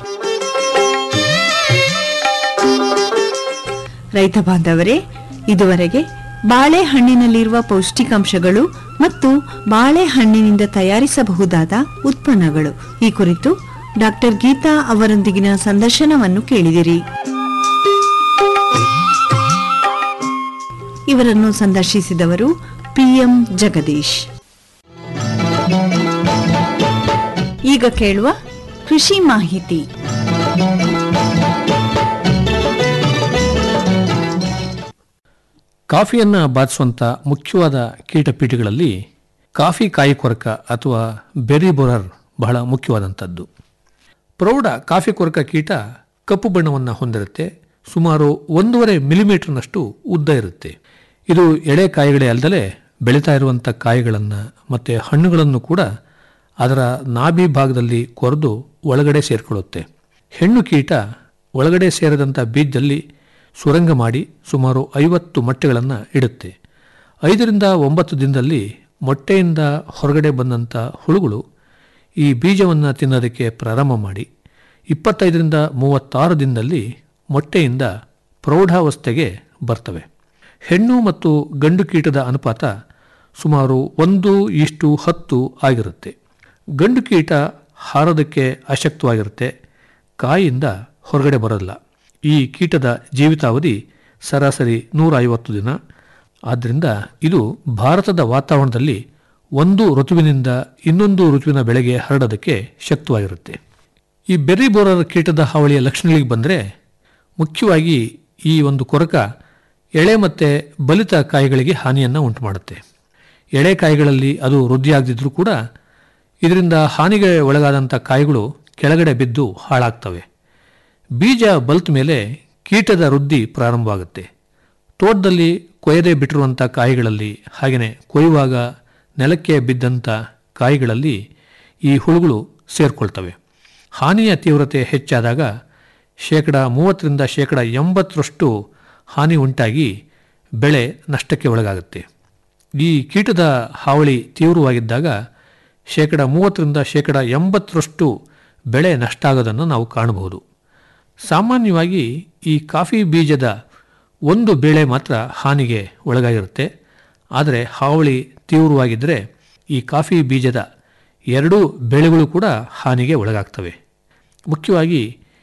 ರೈತ ಬಾಂಧವರೇ ಇದುವರೆಗೆ ಬಾಳೆಹಣ್ಣಿನಲ್ಲಿರುವ ಪೌಷ್ಟಿಕಾಂಶಗಳು ಮತ್ತು ಬಾಳೆಹಣ್ಣಿನಿಂದ ತಯಾರಿಸಬಹುದಾದ ಉತ್ಪನ್ನಗಳು ಈ ಕುರಿತು ಡಾಕ್ಟರ್ ಗೀತಾ ಅವರೊಂದಿಗಿನ ಸಂದರ್ಶನವನ್ನು ಕೇಳಿದಿರಿ ಇವರನ್ನು ಸಂದರ್ಶಿಸಿದವರು ಪಿಎಂ ಜಗದೀಶ್ ಈಗ ಕೇಳುವ ಕೃಷಿ ಮಾಹಿತಿ ಕಾಫಿಯನ್ನು ಬಾಧಿಸುವಂಥ ಮುಖ್ಯವಾದ ಕೀಟಪೀಠಗಳಲ್ಲಿ ಕಾಫಿ ಕಾಯಿ ಕೊರಕ ಅಥವಾ ಬೆರಿ ಬೊರರ್ ಬಹಳ ಮುಖ್ಯವಾದಂಥದ್ದು ಪ್ರೌಢ ಕಾಫಿ ಕೊರಕ ಕೀಟ ಕಪ್ಪು ಬಣ್ಣವನ್ನು ಹೊಂದಿರುತ್ತೆ ಸುಮಾರು ಒಂದೂವರೆ ಮಿಲಿಮೀಟರ್ನಷ್ಟು ಉದ್ದ ಇರುತ್ತೆ ಇದು ಎಳೆ ಕಾಯಿಗಳೇ ಅಲ್ಲದೆ ಬೆಳೀತಾ ಇರುವಂಥ ಕಾಯಿಗಳನ್ನು ಮತ್ತು ಹಣ್ಣುಗಳನ್ನು ಕೂಡ ಅದರ ನಾಭಿ ಭಾಗದಲ್ಲಿ ಕೊರೆದು ಒಳಗಡೆ ಸೇರಿಕೊಳ್ಳುತ್ತೆ ಹೆಣ್ಣು ಕೀಟ ಒಳಗಡೆ ಸೇರಿದಂಥ ಬೀಜದಲ್ಲಿ ಸುರಂಗ ಮಾಡಿ ಸುಮಾರು ಐವತ್ತು ಮೊಟ್ಟೆಗಳನ್ನು ಇಡುತ್ತೆ ಐದರಿಂದ ಒಂಬತ್ತು ದಿನದಲ್ಲಿ ಮೊಟ್ಟೆಯಿಂದ ಹೊರಗಡೆ ಬಂದಂಥ ಹುಳುಗಳು ಈ ಬೀಜವನ್ನು ತಿನ್ನೋದಕ್ಕೆ ಪ್ರಾರಂಭ ಮಾಡಿ ಇಪ್ಪತ್ತೈದರಿಂದ ಮೂವತ್ತಾರು ದಿನದಲ್ಲಿ ಮೊಟ್ಟೆಯಿಂದ ಪ್ರೌಢಾವಸ್ಥೆಗೆ ಬರ್ತವೆ ಹೆಣ್ಣು ಮತ್ತು ಗಂಡು ಕೀಟದ ಅನುಪಾತ ಸುಮಾರು ಒಂದು ಇಷ್ಟು ಹತ್ತು ಆಗಿರುತ್ತೆ ಗಂಡು ಕೀಟ ಹಾರೋದಕ್ಕೆ ಅಶಕ್ತವಾಗಿರುತ್ತೆ ಕಾಯಿಯಿಂದ ಹೊರಗಡೆ ಬರೋಲ್ಲ ಈ ಕೀಟದ ಜೀವಿತಾವಧಿ ಸರಾಸರಿ ನೂರ ಐವತ್ತು ದಿನ ಆದ್ದರಿಂದ ಇದು ಭಾರತದ ವಾತಾವರಣದಲ್ಲಿ ಒಂದು ಋತುವಿನಿಂದ ಇನ್ನೊಂದು ಋತುವಿನ ಬೆಳೆಗೆ ಹರಡೋದಕ್ಕೆ ಶಕ್ತವಾಗಿರುತ್ತೆ ಈ ಬೆರ್ರಿ ಬೋರರ್ ಕೀಟದ ಹಾವಳಿಯ ಲಕ್ಷಣಗಳಿಗೆ ಬಂದರೆ ಮುಖ್ಯವಾಗಿ ಈ ಒಂದು ಕೊರಕ ಎಳೆ ಮತ್ತು ಬಲಿತ ಕಾಯಿಗಳಿಗೆ ಹಾನಿಯನ್ನು ಉಂಟು ಮಾಡುತ್ತೆ ಎಳೆ ಕಾಯಿಗಳಲ್ಲಿ ಅದು ವೃದ್ಧಿಯಾಗದಿದ್ರೂ ಕೂಡ ಇದರಿಂದ ಹಾನಿಗೆ ಒಳಗಾದಂಥ ಕಾಯಿಗಳು ಕೆಳಗಡೆ ಬಿದ್ದು ಹಾಳಾಗ್ತವೆ ಬೀಜ ಬಲ್ತ ಮೇಲೆ ಕೀಟದ ವೃದ್ಧಿ ಪ್ರಾರಂಭವಾಗುತ್ತೆ ತೋಟದಲ್ಲಿ ಕೊಯ್ಯದೆ ಬಿಟ್ಟಿರುವಂಥ ಕಾಯಿಗಳಲ್ಲಿ ಹಾಗೆಯೇ ಕೊಯ್ಯುವಾಗ ನೆಲಕ್ಕೆ ಬಿದ್ದಂಥ ಕಾಯಿಗಳಲ್ಲಿ ಈ ಹುಳುಗಳು ಸೇರಿಕೊಳ್ತವೆ ಹಾನಿಯ ತೀವ್ರತೆ ಹೆಚ್ಚಾದಾಗ ಶೇಕಡ ಮೂವತ್ತರಿಂದ ಶೇಕಡ ಎಂಬತ್ತರಷ್ಟು ಹಾನಿ ಉಂಟಾಗಿ ಬೆಳೆ ನಷ್ಟಕ್ಕೆ ಒಳಗಾಗುತ್ತೆ ಈ ಕೀಟದ ಹಾವಳಿ ತೀವ್ರವಾಗಿದ್ದಾಗ ಶೇಕಡ ಮೂವತ್ತರಿಂದ ಶೇಕಡ ಎಂಬತ್ತರಷ್ಟು ಬೆಳೆ ನಷ್ಟ ಆಗೋದನ್ನು ನಾವು ಕಾಣಬಹುದು ಸಾಮಾನ್ಯವಾಗಿ ಈ ಕಾಫಿ ಬೀಜದ ಒಂದು ಬೆಳೆ ಮಾತ್ರ ಹಾನಿಗೆ ಒಳಗಾಗಿರುತ್ತೆ ಆದರೆ ಹಾವಳಿ ತೀವ್ರವಾಗಿದ್ದರೆ ಈ ಕಾಫಿ ಬೀಜದ ಎರಡೂ ಬೆಳೆಗಳು ಕೂಡ ಹಾನಿಗೆ ಒಳಗಾಗ್ತವೆ ಮುಖ್ಯವಾಗಿ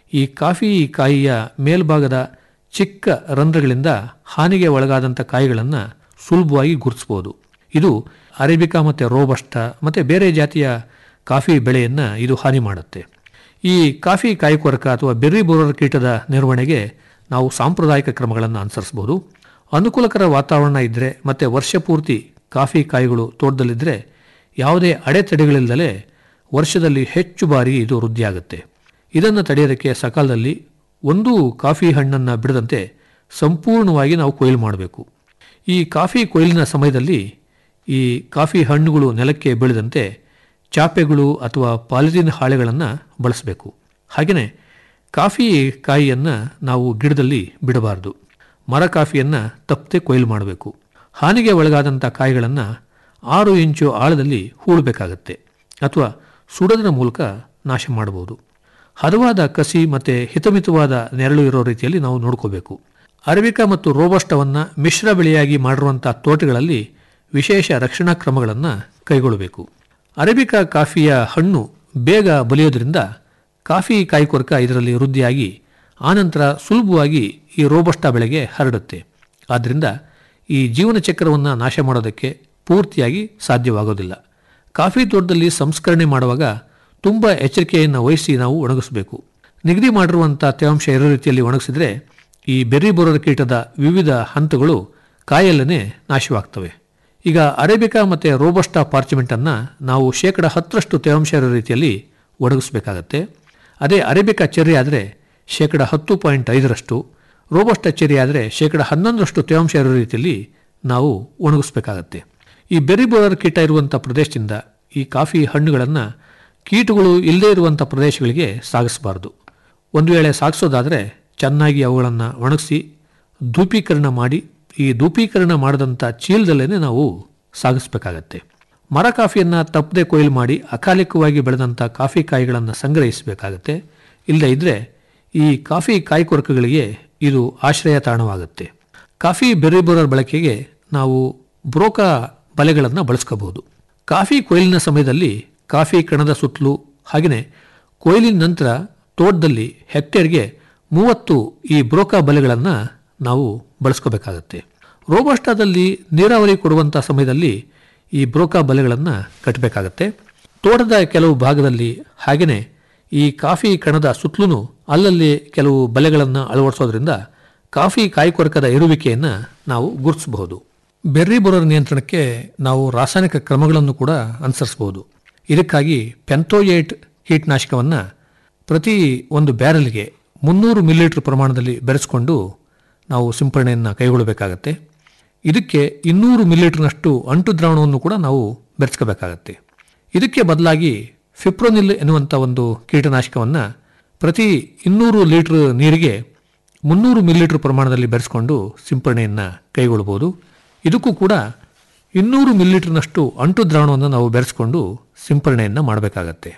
ಈ ಕಾಫಿ ಕಾಯಿಯ ಮೇಲ್ಭಾಗದ ಚಿಕ್ಕ ರಂಧ್ರಗಳಿಂದ ಹಾನಿಗೆ ಒಳಗಾದಂಥ ಕಾಯಿಗಳನ್ನು ಸುಲಭವಾಗಿ ಗುರುತಿಸಬಹುದು ಇದು ಅರೇಬಿಕಾ ಮತ್ತು ರೋಬಸ್ಟ ಮತ್ತು ಬೇರೆ ಜಾತಿಯ ಕಾಫಿ ಬೆಳೆಯನ್ನು ಇದು ಹಾನಿ ಮಾಡುತ್ತೆ ಈ ಕಾಫಿ ಕಾಯಿ ಕೊರಕ ಅಥವಾ ಬೆರ್ರಿ ಬೋರರ್ ಕೀಟದ ನಿರ್ವಹಣೆಗೆ ನಾವು ಸಾಂಪ್ರದಾಯಿಕ ಕ್ರಮಗಳನ್ನು ಅನುಸರಿಸಬಹುದು ಅನುಕೂಲಕರ ವಾತಾವರಣ ಇದ್ದರೆ ಮತ್ತು ವರ್ಷ ಪೂರ್ತಿ ಕಾಫಿ ಕಾಯಿಗಳು ತೋಟದಲ್ಲಿದ್ದರೆ ಯಾವುದೇ ಅಡೆತಡೆಗಳಿಲ್ಲದೆ ವರ್ಷದಲ್ಲಿ ಹೆಚ್ಚು ಬಾರಿ ಇದು ವೃದ್ಧಿಯಾಗುತ್ತೆ ಇದನ್ನು ತಡೆಯೋದಕ್ಕೆ ಸಕಾಲದಲ್ಲಿ ಒಂದು ಕಾಫಿ ಹಣ್ಣನ್ನು ಬಿಡದಂತೆ ಸಂಪೂರ್ಣವಾಗಿ ನಾವು ಕೊಯ್ಲು ಮಾಡಬೇಕು ಈ ಕಾಫಿ ಕೊಯ್ಲಿನ ಸಮಯದಲ್ಲಿ ಈ ಕಾಫಿ ಹಣ್ಣುಗಳು ನೆಲಕ್ಕೆ ಬೀಳದಂತೆ ಚಾಪೆಗಳು ಅಥವಾ ಪಾಲಿಥೀನ್ ಹಾಳೆಗಳನ್ನು ಬಳಸಬೇಕು ಹಾಗೆಯೇ ಕಾಫಿ ಕಾಯಿಯನ್ನು ನಾವು ಗಿಡದಲ್ಲಿ ಬಿಡಬಾರ್ದು ಮರ ಕಾಫಿಯನ್ನು ತಪ್ಪದೆ ಕೊಯ್ಲು ಮಾಡಬೇಕು ಹಾನಿಗೆ ಒಳಗಾದಂಥ ಕಾಯಿಗಳನ್ನು ಆರು ಇಂಚು ಆಳದಲ್ಲಿ ಹೂಳಬೇಕಾಗತ್ತೆ ಅಥವಾ ಸುಡೋದರ ಮೂಲಕ ನಾಶ ಮಾಡಬಹುದು ಹದವಾದ ಕಸಿ ಮತ್ತು ಹಿತಮಿತವಾದ ನೆರಳು ಇರೋ ರೀತಿಯಲ್ಲಿ ನಾವು ನೋಡ್ಕೋಬೇಕು ಅರಬಿಕಾ ಮತ್ತು ರೋಬಸ್ಟವನ್ನು ಮಿಶ್ರ ಬೆಳೆಯಾಗಿ ಮಾಡಿರುವಂಥ ತೋಟಗಳಲ್ಲಿ ವಿಶೇಷ ರಕ್ಷಣಾ ಕ್ರಮಗಳನ್ನು ಕೈಗೊಳ್ಳಬೇಕು ಅರೇಬಿಕಾ ಕಾಫಿಯ ಹಣ್ಣು ಬೇಗ ಬಲಿಯೋದ್ರಿಂದ ಕಾಫಿ ಕಾಯಿಕೊರಕ ಇದರಲ್ಲಿ ವೃದ್ಧಿಯಾಗಿ ಆನಂತರ ಸುಲಭವಾಗಿ ಈ ರೋಬಸ್ಟ ಬೆಳೆಗೆ ಹರಡುತ್ತೆ ಆದ್ದರಿಂದ ಈ ಜೀವನ ಚಕ್ರವನ್ನು ನಾಶ ಮಾಡೋದಕ್ಕೆ ಪೂರ್ತಿಯಾಗಿ ಸಾಧ್ಯವಾಗೋದಿಲ್ಲ ಕಾಫಿ ತೋಟದಲ್ಲಿ ಸಂಸ್ಕರಣೆ ಮಾಡುವಾಗ ತುಂಬ ಎಚ್ಚರಿಕೆಯನ್ನು ವಹಿಸಿ ನಾವು ಒಣಗಿಸಬೇಕು ನಿಗದಿ ಮಾಡಿರುವಂಥ ತೇವಾಂಶ ಇರೋ ರೀತಿಯಲ್ಲಿ ಒಣಗಿಸಿದ್ರೆ ಈ ಬೆರ್ರಿ ಬೋರರ್ ಕೀಟದ ವಿವಿಧ ಹಂತಗಳು ಕಾಯಲ್ಲೇ ನಾಶವಾಗ್ತವೆ ಈಗ ಅರೇಬಿಕಾ ಮತ್ತು ರೋಬಸ್ಟಾ ಪಾರ್ಚಮೆಂಟನ್ನು ನಾವು ಶೇಕಡ ಹತ್ತರಷ್ಟು ತೇವಾಂಶ ಇರೋ ರೀತಿಯಲ್ಲಿ ಒಣಗಿಸ್ಬೇಕಾಗತ್ತೆ ಅದೇ ಅರೇಬಿಕಾ ಚೆರ್ರಿ ಆದರೆ ಶೇಕಡ ಹತ್ತು ಪಾಯಿಂಟ್ ಐದರಷ್ಟು ರೋಬಸ್ಟಾ ಚೆರ್ರಿ ಆದರೆ ಶೇಕಡ ಹನ್ನೊಂದರಷ್ಟು ತೇವಾಂಶ ಇರೋ ರೀತಿಯಲ್ಲಿ ನಾವು ಒಣಗಿಸ್ಬೇಕಾಗತ್ತೆ ಈ ಬೆರ್ರಿ ಬೋರರ್ ಕೀಟ ಇರುವಂಥ ಪ್ರದೇಶದಿಂದ ಈ ಕಾಫಿ ಹಣ್ಣುಗಳನ್ನು ಕೀಟಗಳು ಇಲ್ಲದೇ ಇರುವಂಥ ಪ್ರದೇಶಗಳಿಗೆ ಸಾಗಿಸಬಾರ್ದು ಒಂದು ವೇಳೆ ಸಾಗಿಸೋದಾದರೆ ಚೆನ್ನಾಗಿ ಅವುಗಳನ್ನು ಒಣಗಿಸಿ ಧೂಪೀಕರಣ ಮಾಡಿ ಈ ಧೂಪೀಕರಣ ಮಾಡಿದಂಥ ಚೀಲದಲ್ಲೇ ನಾವು ಸಾಗಿಸಬೇಕಾಗತ್ತೆ ಮರ ಕಾಫಿಯನ್ನು ತಪ್ಪದೆ ಕೊಯ್ಲು ಮಾಡಿ ಅಕಾಲಿಕವಾಗಿ ಬೆಳೆದಂಥ ಕಾಫಿ ಕಾಯಿಗಳನ್ನು ಸಂಗ್ರಹಿಸಬೇಕಾಗತ್ತೆ ಇಲ್ಲದೇ ಇದ್ದರೆ ಈ ಕಾಫಿ ಕಾಯಿ ಕೊರಕಗಳಿಗೆ ಇದು ಆಶ್ರಯ ತಾಣವಾಗುತ್ತೆ ಕಾಫಿ ಬೆರ್ರಿ ಬೋರರ್ ಬಳಕೆಗೆ ನಾವು ಬ್ರೋಕಾ ಬಲೆಗಳನ್ನು ಬಳಸ್ಕೋಬಹುದು ಕಾಫಿ ಕೊಯ್ಲಿನ ಸಮಯದಲ್ಲಿ ಕಾಫಿ ಕಣದ ಸುತ್ತಲೂ ಹಾಗೆಯೇ ಕೊಯ್ಲಿನ ನಂತರ ತೋಟದಲ್ಲಿ ಹೆಕ್ಟೇರ್ಗೆ ಮೂವತ್ತು ಈ ಬ್ರೋಕಾ ಬಲೆಗಳನ್ನು ನಾವು ಬಳಸ್ಕೋಬೇಕಾಗತ್ತೆ ರೋಬಸ್ಟಾದಲ್ಲಿ ನೀರಾವರಿ ಕೊಡುವಂಥ ಸಮಯದಲ್ಲಿ ಈ ಬ್ರೋಕಾ ಬಲೆಗಳನ್ನು ಕಟ್ಟಬೇಕಾಗತ್ತೆ ತೋಟದ ಕೆಲವು ಭಾಗದಲ್ಲಿ ಹಾಗೆಯೇ ಈ ಕಾಫಿ ಕಣದ ಸುತ್ತಲೂ ಅಲ್ಲಲ್ಲಿ ಕೆಲವು ಬಲೆಗಳನ್ನು ಅಳವಡಿಸೋದ್ರಿಂದ ಕಾಫಿ ಕಾಯಿಕೊರಕದ ಇರುವಿಕೆಯನ್ನು ನಾವು ಗುರುತಿಸಬಹುದು ಬೆರ್ರಿ ಬೊರರ್ ನಿಯಂತ್ರಣಕ್ಕೆ ನಾವು ರಾಸಾಯನಿಕ ಕ್ರಮಗಳನ್ನು ಕೂಡ ಅನುಸರಿಸಬಹುದು ಇದಕ್ಕಾಗಿ ಪೆಂಥೋಯೇಟ್ ಕೀಟನಾಶಕವನ್ನು ಪ್ರತಿ ಒಂದು ಬ್ಯಾರಲ್ಗೆ ಮುನ್ನೂರು ಮಿಲಿಲೀಟರ್ ಪ್ರಮಾಣದಲ್ಲಿ ಬೆರೆಸ್ಕೊಂಡು ನಾವು ಸಿಂಪರಣೆಯನ್ನು ಕೈಗೊಳ್ಳಬೇಕಾಗತ್ತೆ ಇದಕ್ಕೆ ಇನ್ನೂರು ಮಿಲಿಲೀಟರ್ನಷ್ಟು ಅಂಟು ದ್ರಾವಣವನ್ನು ಕೂಡ ನಾವು ಬೆರೆಸ್ಕೋಬೇಕಾಗತ್ತೆ ಇದಕ್ಕೆ ಬದಲಾಗಿ ಫಿಪ್ರೋನಿಲ್ ಎನ್ನುವಂಥ ಒಂದು ಕೀಟನಾಶಕವನ್ನು ಪ್ರತಿ ಇನ್ನೂರು ಲೀಟರ್ ನೀರಿಗೆ ಮುನ್ನೂರು ಮಿಲಿಲೀಟರ್ ಪ್ರಮಾಣದಲ್ಲಿ ಬೆರೆಸ್ಕೊಂಡು ಸಿಂಪರಣೆಯನ್ನು ಕೈಗೊಳ್ಳಬಹುದು ಇದಕ್ಕೂ ಕೂಡ ಇನ್ನೂರು ಮಿಲಿಲೀಟರ್ನಷ್ಟು ಅಂಟು ದ್ರಾವಣವನ್ನು ನಾವು ಬೆರೆಸ್ಕೊಂಡು ಸಿಂಪರಣೆಯನ್ನು ಮಾಡಬೇಕಾಗತ್ತೆ